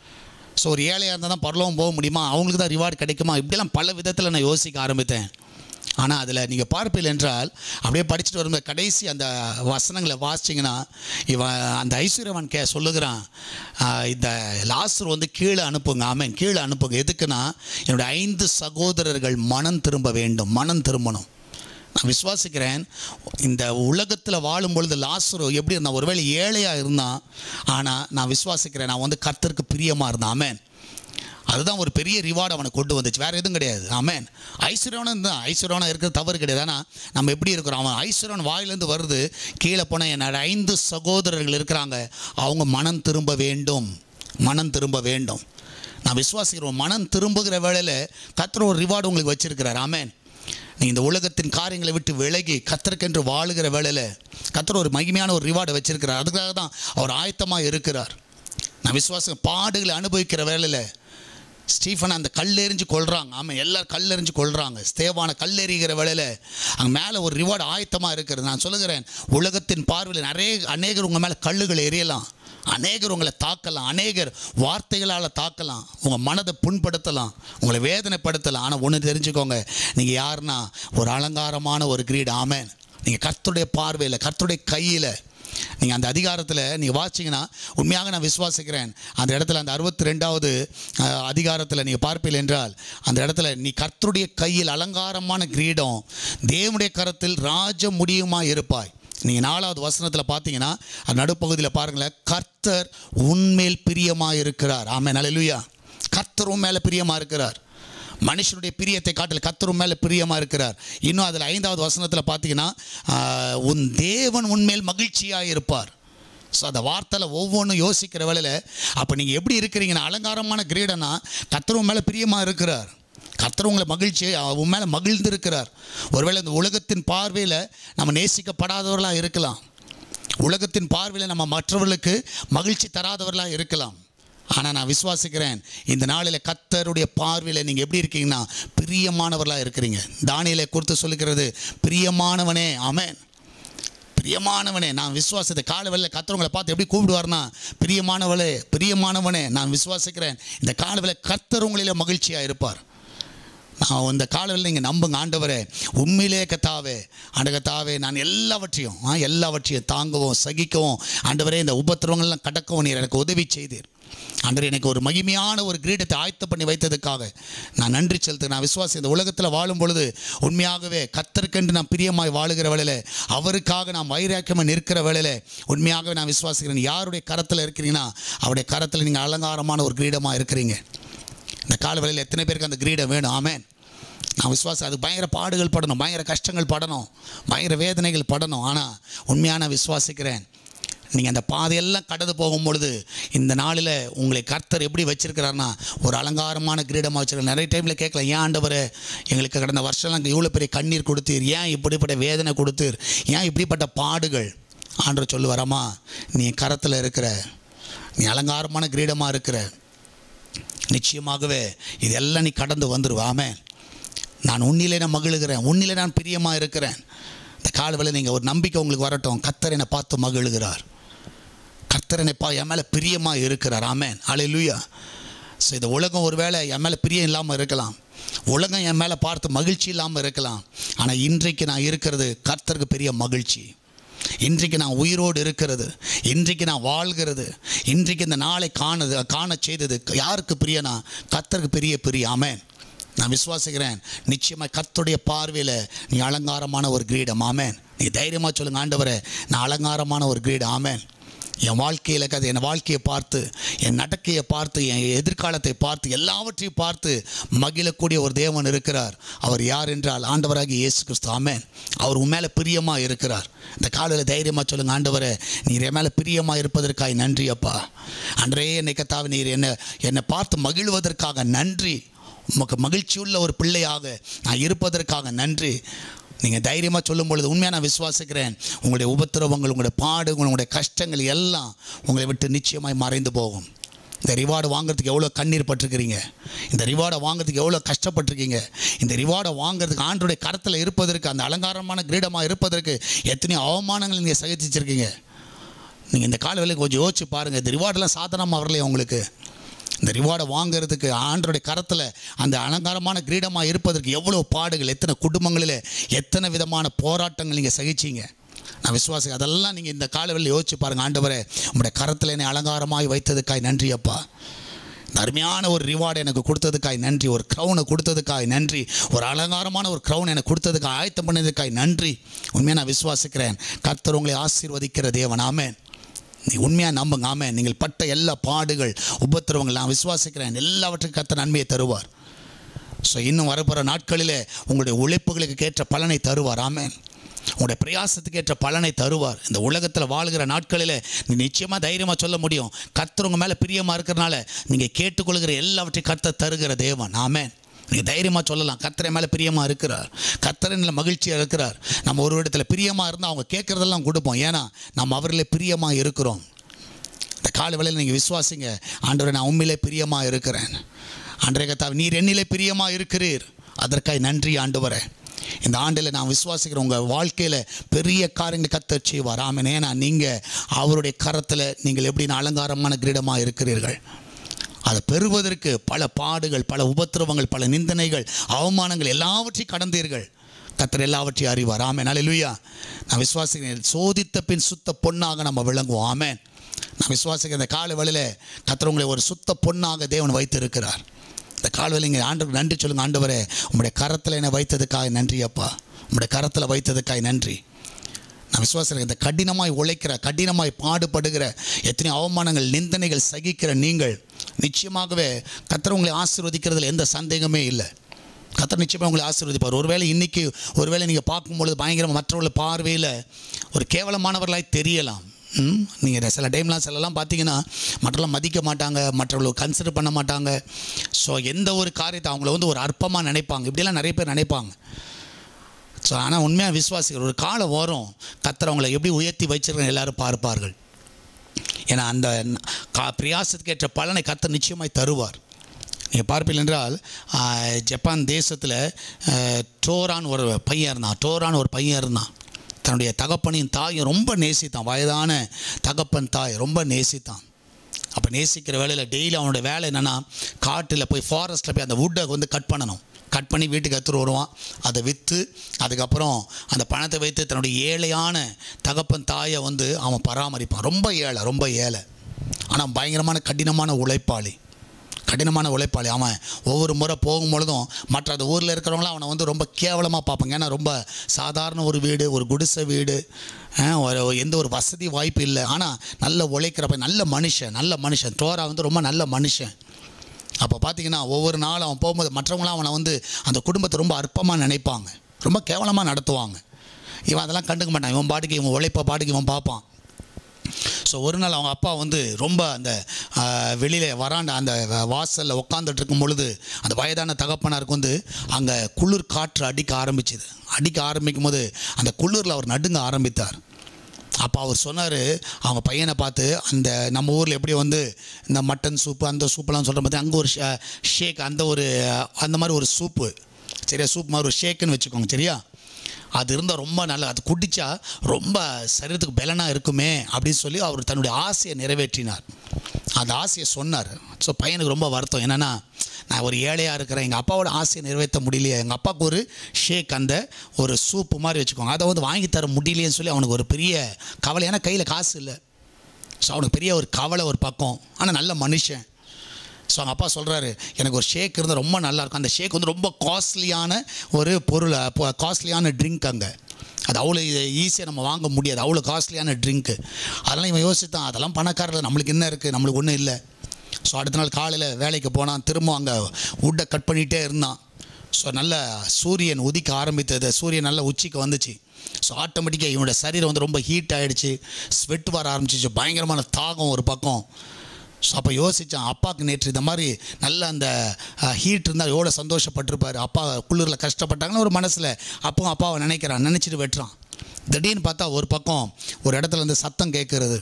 ஸோ ஒரு ஏழையாக இருந்தால் தான் பரலவும் போக முடியுமா அவங்களுக்கு தான் ரிவார்டு கிடைக்குமா இப்படிலாம் பல விதத்தில் நான் யோசிக்க ஆரம்பித்தேன் ஆனால் அதில் நீங்கள் பார்ப்பீர்கள் என்றால் அப்படியே படிச்சுட்டு வரும்போது கடைசி அந்த வசனங்களை வாசிச்சிங்கன்னா இவன் அந்த ஐஸ்வர்யவன் கே சொல்லுகிறான் ஆஹ், இந்த லாசர் வந்து கீழே அனுப்புங்க ஆமென் கீழே அனுப்புங்க எதுக்குன்னா என்னுடைய ஐந்து சகோதரர்கள் மனம் திரும்ப வேண்டும் மனம் திரும்பணும் நான் விசுவாசிக்கிறேன் இந்த உலகத்தில் வாழும் பொழுது லாசரு எப்படி இருந்தான் ஒருவேளை ஏழையாக இருந்தான் ஆனால் நான் விசுவாசிக்கிறேன் நான் வந்து கர்த்தருக்கு பிரியமாக இருந்தேன் ஆமென் அதுதான் ஒரு பெரிய ரிவார்டு அவனை கொண்டு வந்துச்சு வேறு எதுவும் கிடையாது ஆமென் ஐஸ்வர்யவனும் தான் ஐஸ்வர்யவனாக இருக்கிறது தவறு கிடையாது ஆனால் நம்ம எப்படி இருக்கிறோம் அவன் ஐஸ்வர்யவன் வாயிலேருந்து வருது கீழே போனால் என்னோட ஐந்து சகோதரர்கள் இருக்கிறாங்க அவங்க மனம் திரும்ப வேண்டும் மனம் திரும்ப வேண்டும் நான் விசுவாசிக்கிறோம் மனம் திரும்புகிற வேளையில் கர்த்தர் ஒரு ரிவார்டு உங்களுக்கு வச்சிருக்கிறார் ஆமென் நீ இந்த உலகத்தின் காரியங்களை விட்டு விலகி கத்தருக்கென்று வாழுகிற வேளையில் கத்தர் ஒரு மகிமையான ஒரு ரிவார்டை வச்சிருக்கிறார் அதுக்காக தான் அவர் ஆயத்தமாக இருக்கிறார் நான் விசுவாசம் பாடுகளை அனுபவிக்கிற வேளையில் ஸ்டீஃபன் அந்த கல் எறிஞ்சு கொள்றாங்க ஆமாம் எல்லாரும் கல் எறிஞ்சு கொள்றாங்க ஸ்தேவான கல் எறிகிற வேளையில் அங்கே மேலே ஒரு ரிவார்டு ஆயத்தமாக இருக்கிறது நான் சொல்லுகிறேன் உலகத்தின் பார்வையில் நிறைய அநேகர் உங்கள் மேலே கல்லுகளை எறியலாம் அநேகர் உங்களை தாக்கலாம் அநேகர் வார்த்தைகளால் தாக்கலாம் உங்கள் மனதை புண்படுத்தலாம் உங்களை வேதனைப்படுத்தலாம் ஆனால் ஒன்று தெரிஞ்சுக்கோங்க நீங்கள் யாருன்னா ஒரு அலங்காரமான ஒரு கிரீடு ஆமேன் நீங்கள் கர்த்தருடைய பார்வையில் கர்த்தருடைய கையில் நீங்கள் அந்த அதிகாரத்தில் நீங்கள் வாசிங்கன்னா உண்மையாக நான் விசுவாசிக்கிறேன் அந்த இடத்துல அந்த அறுபத்தி ரெண்டாவது அதிகாரத்தில் நீங்கள் பார்ப்பீர்கள் என்றால் அந்த இடத்துல நீ கர்த்தருடைய கையில் அலங்காரமான கிரீடம் தேவனுடைய கரத்தில் ராஜ முடியுமா இருப்பாய் நீங்கள் நாலாவது வசனத்தில் பார்த்தீங்கன்னா அது நடுப்பகுதியில் பாருங்களேன் கர்த்தர் உன்மேல் பிரியமாக இருக்கிறார் ஆமென் அல்லேலூயா கர்த்தர் உன் மேலே பிரியமாக இருக்கிறார் மனுஷனுடைய பிரியத்தை காட்டில் கத்தரும் மேலே பிரியமாக இருக்கிறார் இன்னும் அதில் ஐந்தாவது வசனத்தில் பார்த்தீங்கன்னா ஆஹ், உன் தேவன் உன்மேல் மகிழ்ச்சியாக இருப்பார் ஸோ அந்த வார்த்தையில் ஒவ்வொன்றும் யோசிக்கிற வேளையில் அப்போ நீங்கள் எப்படி இருக்கிறீங்கன்னா அலங்காரமான கிரீடனா கத்தர் உன் மேலே பிரியமாக இருக்கிறார் கர்த்தர் உங்களை மகிழ்ச்சி உன் மேலே மகிழ்ந்து இருக்கிறார் ஒருவேளை இந்த உலகத்தின் பார்வையில் நம்ம நேசிக்கப்படாதவர்களாக இருக்கலாம் உலகத்தின் பார்வையில் நம்ம மற்றவர்களுக்கு மகிழ்ச்சி தராதவர்களாக இருக்கலாம் ஆனால் நான் விசுவாசிக்கிறேன் இந்த நாளில் கத்தருடைய பார்வையில் நீங்கள் எப்படி இருக்கீங்கன்னா பிரியமானவர்களாக இருக்கிறீங்க தானியலை குறித்து சொல்லுகிறது பிரியமானவனே ஆமென் பிரியமானவனே நான் விசுவாசத்தை கால வேளையில் கத்தவங்களை பார்த்து எப்படி கூப்பிடுவார்னா பிரியமானவளே பிரியமானவனே நான் விசுவாசிக்கிறேன் இந்த கால வேளை கர்த்தர் உங்களிலே மகிழ்ச்சியாக இருப்பார் நான் இந்த காலையில் நீங்கள் நம்புங்க ஆண்டவரே உண்மையிலே கத்தாவே ஆண்ட கத்தாவே நான் எல்லாவற்றையும் ஆ, எல்லாவற்றையும் தாங்கவும் சகிக்கவும் ஆண்டவரே இந்த உபத்திரவங்கள்லாம் கடக்கவும் நீர் எனக்கு உதவி செய்தீர் அன்று எனக்கு ஒரு மகிமையான ஒரு கிரீடத்தை ஆயத்த பண்ணி வைத்ததுக்காக நான் நன்றி செலுத்து நான் விசுவாசி இந்த உலகத்தில் வாழும் பொழுது உண்மையாகவே கத்தருக்கென்று நான் பிரியமாய் வாழுகிற வேளையில் அவருக்காக நான் வைராக்கியமாக நிற்கிற வேளையில் உண்மையாகவே நான் விசுவாசிக்கிறேன் யாருடைய கரத்தில் இருக்கிறீங்கன்னா அவருடைய கரத்தில் நீங்கள் அலங்காரமான ஒரு கிரீடமாக இருக்கிறீங்க இந்த கால வேளையில் எத்தனை பேருக்கு அந்த கிரீடம் வேணும் ஆமென் நான் விசுவாசம் அது பயங்கர பாடுகள் படணும் பயங்கர கஷ்டங்கள் படணும் பயங்கர வேதனைகள் படணும் ஆனால் உண்மையாக நான் விசுவாசிக்கிறேன் நீங்கள் அந்த பாதையெல்லாம் கடந்து போகும் பொழுது இந்த நாளில் உங்களை கர்த்தர் எப்படி வச்சிருக்கிறாருன்னா ஒரு அலங்காரமான கிரீடமாக வச்சிருக்க நிறைய டைமில் கேட்கலாம் ஏன் ஆண்டவர் எங்களுக்கு கடந்த வருஷம்லாம் இவ்வளோ பெரிய கண்ணீர் கொடுத்தீர் ஏன் இப்படிப்பட்ட வேதனை கொடுத்தீர் ஏன் இப்படிப்பட்ட பாடுகள் ஆண்டவர் சொல்லுவாராமா நீ கரத்தில் இருக்கிற நீ அலங்காரமான கிரீடமாக இருக்கிற நிச்சயமாகவே இதெல்லாம் நீ கடந்து வந்துருவாமே நான் உன்னிலே நான் மகிழுகிறேன் உன்னிலே நான் பிரியமாக இருக்கிறேன் இந்த காலவில் நீங்கள் ஒரு நம்பிக்கை உங்களுக்கு வரட்டும் கத்தர் என்னை பார்த்து மகிழுகிறார் கர்த்தர் என்னை பா என் மேலே பிரியமாக இருக்கிறார் ஆமேன் அலையிலுயா ஸோ இந்த உலகம் ஒருவேளை என் மேலே பிரியம் இல்லாமல் இருக்கலாம் உலகம் என் மேலே பார்த்து மகிழ்ச்சி இல்லாமல் இருக்கலாம் ஆனால் இன்றைக்கு நான் இருக்கிறது கர்த்தருக்கு பெரிய மகிழ்ச்சி இன்றைக்கு நான் உயிரோடு இருக்கிறது இன்றைக்கு நான் வாழ்கிறது இன்றைக்கு இந்த நாளை காணுது காண செய்தது யாருக்கு பிரியனா கர்த்தருக்கு பெரிய பிரிய ஆமேன் நான் விசுவாசிக்கிறேன் நிச்சயமாக கர்த்தருடைய பார்வையில் நீ அலங்காரமான ஒரு கிரீடம் ஆமேன் நீ தைரியமாக சொல்லுங்க ஆண்டவரே நான் அலங்காரமான ஒரு கிரீடம் ஆமேன் என் வாழ்க்கையில் கதை என் வாழ்க்கையை பார்த்து என் நடக்கையை பார்த்து என் எதிர்காலத்தை பார்த்து எல்லாவற்றையும் பார்த்து மகிழக்கூடிய ஒரு தேவன் இருக்கிறார் அவர் யார் என்றால் ஆண்டவராகிய இயேசு கிறிஸ்து ஆமென் அவர் உன் மேலே பிரியமாக இருக்கிறார் இந்த காலையில் தைரியமாக சொல்லுங்கள் ஆண்டவரே நீர் என் மேலே பிரியமாக இருப்பதற்காக நன்றி அப்பா அன்றே என்னை கத்தாவை நீர் என்னை என்னை பார்த்து மகிழ்வதற்காக நன்றி உமக்கு மகிழ்ச்சியுள்ள ஒரு பிள்ளையாக நான் இருப்பதற்காக நன்றி நீங்கள் தைரியமாக சொல்லும் பொழுது உண்மையாக நான் விசுவாசிக்கிறேன் உங்களுடைய உபத்திரவங்கள் உங்களுடைய பாடு உங்களுடைய கஷ்டங்கள் எல்லாம் உங்களை விட்டு நிச்சயமாய் மறைந்து போகும் இந்த ரிவார்டு வாங்குறதுக்கு எவ்வளோ கண்ணீர் பட்டிருக்கிறீங்க இந்த ரிவார்டை வாங்குறதுக்கு எவ்வளோ கஷ்டப்பட்டிருக்கீங்க இந்த ரிவார்டை வாங்குறதுக்கு ஆண்டுடைய கரத்தில் இருப்பதற்கு அந்த அலங்காரமான கிரீடமாக இருப்பதற்கு எத்தனையோ அவமானங்கள் நீங்கள் சகிச்சிருக்கீங்க நீங்கள் இந்த காலவேளை கொஞ்சம் யோசிச்சு பாருங்கள் இந்த ரிவார்டெல்லாம் சாதனமாக வரலையே உங்களுக்கு இந்த ரிவார்டை வாங்குறதுக்கு ஆண்டருடைய கரத்தில் அந்த அலங்காரமான கிரீடமாக இருப்பதற்கு எவ்வளோ பாடுகள் எத்தனை குடும்பங்களில் எத்தனை விதமான போராட்டங்கள் நீங்கள் சகிச்சீங்க நான் விசுவாசி அதெல்லாம் நீங்கள் இந்த காலவெளியில் யோசிச்சு பாருங்கள் ஆண்டவரே உங்களுடைய கரத்தில் என்னை அலங்காரமாய் வைத்ததுக்காய் நன்றி அப்பா இந்த அருமையான ஒரு ரிவார்டு எனக்கு கொடுத்ததுக்காய் நன்றி ஒரு க்ரௌனை கொடுத்ததுக்காய் நன்றி ஒரு அலங்காரமான ஒரு க்ரௌன் எனக்கு கொடுத்ததுக்காக ஆயத்தம் பண்ணதுக்காய் நன்றி உண்மையாக நான் விசுவாசிக்கிறேன் கர்த்தர் உங்களை ஆசீர்வதிக்கிற தேவன் ஆமென் நீ உண்மையாக நம்புங்க ஆமே நீங்கள் பட்ட எல்லா பாடுகள் உபத்திரவங்கள் நான் விசுவாசிக்கிறேன் எல்லாவற்றுக்கும் கத்த நன்மையை தருவார் ஸோ இன்னும் வரப்போகிற நாட்களிலே உங்களுடைய உழைப்புகளுக்கு ஏற்ற பலனை தருவார் ஆமேன் உங்களுடைய பிரயாசத்துக்கு ஏற்ற பலனை தருவார் இந்த உலகத்தில் வாழ்கிற நாட்களில் நீ நிச்சயமாக தைரியமாக சொல்ல முடியும் கர்த்தர் உங்கள் மேலே பிரியமாக இருக்கிறனால நீங்கள் கேட்டுக்கொள்கிற எல்லாவற்றையும் கர்த்தர் தருகிற தேவன் ஆமேன் நீங்கள் தைரியமாக சொல்லலாம் கர்த்தரை மேலே பிரியமாக இருக்கிறார் கர்த்தரில் மகிழ்ச்சியாக இருக்கிறார் நம்ம ஒரு இடத்துல பிரியமாக இருந்தால் அவங்க கேட்குறதெல்லாம் கொடுப்போம் ஏன்னா நம்ம அவரில் பிரியமாக இருக்கிறோம் இந்த கால வேளையில் நீங்கள் விசுவாசிங்க ஆண்டவரை நான் உண்மையிலே பிரியமாக இருக்கிறேன் ஆண்டரை கத்தாவை நீர் என்னிலே பிரியமாக இருக்கிறீர் அதற்காக நன்றி ஆண்டவரே இந்த ஆண்டில் நான் விசுவாசிக்கிறேன் உங்கள் வாழ்க்கையில் பெரிய காரியங்களை கத்த செய்வார் ஆமென் ஏன்னா நீங்கள் அவருடைய கரத்தில் நீங்கள் எப்படி அலங்காரமான கிரீடமாக இருக்கிறீர்கள் அதை பெறுவதற்கு பல பாடுகள் பல உபத்திரவங்கள் பல நிந்தனைகள் அவமானங்கள் எல்லாவற்றையும் கடந்தீர்கள் கத்தர் எல்லாவற்றையும் அறிவார் ஆமென் அல்லேலூயா நான் விசுவாசிக்கிறேன் சோதித்த பின் சுத்த பொன்னாக நம்ம விளங்குவோம் ஆமென் நான் விசுவாசிக்கிறேன் இந்த கால வேளையில் கத்தர் உங்களை ஒரு சுத்த பொன்னாக தேவன் வைத்திருக்கிறார் இந்த கால் இங்கே ஆண்டு நன்றி சொல்லுங்கள் ஆண்டவரே உங்களுடைய கரத்தில் என்னை வைத்ததுக்காக நன்றி அப்பா உங்களுடைய கரத்தில் வைத்ததுக்காக நன்றி நான் விசுவாசிக்கிறேன் இந்த கடினமாய் உழைக்கிற கடினமாய் பாடுபடுகிற எத்தனை அவமானங்கள் நிந்தனைகள் சகிக்கிற நீங்கள் நிச்சயமாகவே கத்தர் உங்களை ஆசீர்வதிக்கிறதுல எந்த சந்தேகமே இல்லை கத்தர் நிச்சயமாக உங்களை ஆசீர்வதிப்பார் ஒருவேளை இன்னைக்கு ஒருவேளை நீங்கள் பார்க்கும்பொழுது பயங்கரமாக மற்றவர்கள் பார்வையில் ஒரு கேவலமானவர்களாய் தெரியலாம் நீங்கள் சில டைம்லாம் சிலலாம் பார்த்தீங்கன்னா மற்றவர்கள் மதிக்க மாட்டாங்க மற்றவர்கள் கன்சிடர் பண்ண மாட்டாங்க ஸோ எந்த ஒரு காரியத்தை அவங்கள வந்து ஒரு அற்பமாக நினைப்பாங்க இப்படியெல்லாம் நிறைய பேர் நினைப்பாங்க ஸோ ஆனால் உண்மையாக விசுவாசிகள் ஒரு காலம் வரும் கத்தர் அவங்கள எப்படி உயர்த்தி வச்சிருக்கேன் எல்லாரும் பார்ப்பார்கள் ஏன்னா அந்த கா பிரயாசத்துக்கு ஏற்ற பலனை கத்தர் நிச்சயமாய் தருவார் நீங்கள் பார்ப்பீர்கள் என்றால் ஆஹ், ஜப்பான் தேசத்தில் டோரான் ஒரு பையன் இருந்தான் டோரான் ஒரு பையன் இருந்தான் தன்னுடைய தகப்பனையும் தாயும் ரொம்ப நேசித்தான் வயதான தகப்பன் தாய் ரொம்ப நேசித்தான் அப்போ நேசிக்கிற வேலையில் டெய்லி அவனுடைய வேலை என்னென்னா காட்டில் போய் ஃபாரஸ்ட்டில் போய் அந்த வுட்டை வந்து கட் பண்ணணும் கட் பண்ணி வீட்டுக்கு எடுத்துட்டு வருவான் அதை விற்று அதுக்கப்புறம் அந்த பணத்தை வைத்து தன்னுடைய ஏழையான தகப்பன் தாயை வந்து அவன் பராமரிப்பான் ரொம்ப ஏழை ரொம்ப ஏழை ஆனால் பயங்கரமான கடினமான உழைப்பாளி கடினமான உழைப்பாளி அவன் ஒவ்வொரு முறை போகும்பொழுதும் மற்ற அந்த ஊரில் இருக்கிறவங்களாம் அவனை வந்து ரொம்ப கேவலமாக பார்ப்பாங்க ஏன்னா ரொம்ப சாதாரண ஒரு வீடு ஒரு குடிசை வீடு அஹ், ஒரு எந்த ஒரு வசதி வாய்ப்பு இல்லை ஆனால் நல்ல உழைக்கிறப்ப நல்ல மனுஷன் நல்ல மனுஷன் தோரா வந்து ரொம்ப நல்ல மனுஷன் அப்போ பார்த்தீங்கன்னா ஒவ்வொரு நாளும் அவன் போகும்போது மற்றவங்களாம் அவனை வந்து அந்த குடும்பத்தை ரொம்ப அற்பமாக நினைப்பாங்க ரொம்ப கேவலமாக நடத்துவாங்க இவன் அதெல்லாம் கண்டுக்க மாட்டான் இவன் பாட்டுக்கு இவன் உழைப்ப பாட்டுக்கு இவன் பார்ப்பான் ஸோ ஒரு நாள் அவங்க அப்பா வந்து ரொம்ப அந்த வெளியில் வராண்ட அந்த வாசலில் உட்காந்துட்டு இருக்கும் பொழுது அந்த வயதான தகப்பனாருக்கு வந்து அங்கே குளிர் காற்று அடிக்க ஆரம்பிச்சுது அடிக்க ஆரம்பிக்கும் போது அந்த குளிரில் அவர் நடுங்க ஆரம்பித்தார் அப்போ அவர் சொன்னார் அவங்க பையனை பார்த்து அந்த நம்ம ஊரில் எப்படி வந்து இந்த மட்டன் சூப்பு அந்த சூப்பெல்லாம் சொல்கிற மாதிரி அங்கே ஒரு ஷே- ஷேக் அந்த ஒரு அந்த மாதிரி ஒரு சூப்பு சரியா சூப் மாதிரி ஒரு ஷேக்குன்னு வச்சுக்கோங்க சரியா அது இருந்தால் ரொம்ப நல்ல அது குடித்தா ரொம்ப சரீரத்துக்கு பலனாக இருக்குமே அப்படின்னு சொல்லி அவர் தன்னுடைய ஆசையை நிறைவேற்றினார் அந்த ஆசையை சொன்னார் ஸோ பையனுக்கு ரொம்ப வருத்தம் என்னென்னா நான் ஒரு ஏழையாக இருக்கிறேன் எங்கள் அப்பாவோட ஆசையை நிறைவேற்ற முடியலையே எங்கள் அப்பாவுக்கு ஒரு ஷேக் அந்த ஒரு சூப்பு மாதிரி வச்சுக்கோங்க அதை வந்து வாங்கி தர முடியலையேன்னு சொல்லி அவனுக்கு ஒரு பெரிய கவலை ஏன்னா கையில் காசு இல்லை ஸோ அவனுக்கு பெரிய ஒரு கவலை ஒரு பக்கம் ஆனால் நல்ல மனுஷன் ஸோ அவங்க அப்பா சொல்கிறாரு எனக்கு ஒரு ஷேக் இருந்தால் ரொம்ப நல்லா இருக்கும் அந்த ஷேக் வந்து ரொம்ப காஸ்ட்லியான ஒரு பொருள் காஸ்ட்லியான ட்ரிங்க் அங்கே அது அவ்வளோ ஈஸியாக நம்ம வாங்க முடியாது அவ்வளோ காஸ்ட்லியான ட்ரிங்க்கு அதெல்லாம் இவன் யோசித்தான் அதெல்லாம் பணக்காரர்கள் நம்மளுக்கு என்ன இருக்குது நம்மளுக்கு ஒன்றும் இல்லை ஸோ அடுத்த நாள் காலையில் வேலைக்கு போனான் திரும்ப அங்கே உட்டை கட் பண்ணிகிட்டே இருந்தான் ஸோ நல்ல சூரியன் உதிக்க ஆரம்பித்தது சூரியன் நல்ல உச்சிக்கு வந்துச்சு ஸோ ஆட்டோமேட்டிக்காக இவனோட சரீரம் வந்து ரொம்ப ஹீட் ஆகிடுச்சு ஸ்வெட் வர ஆரம்பிச்சிச்சு பயங்கரமான தாகம் ஒரு பக்கம் ஸோ அப்போ யோசித்தான் அப்பாவுக்கு நேற்று இந்த மாதிரி நல்ல அந்த ஹீட் இருந்தால் எவ்வளோ சந்தோஷப்பட்டிருப்பார் அப்பா குளிரில் கஷ்டப்பட்டாங்கன்னு ஒரு மனசில் அப்பவும் அப்பாவை நினைக்கிறான் நினச்சிட்டு வெட்டுறான் திடீர்னு பார்த்தா ஒரு பக்கம் ஒரு இடத்துல இருந்து சத்தம் கேட்குறது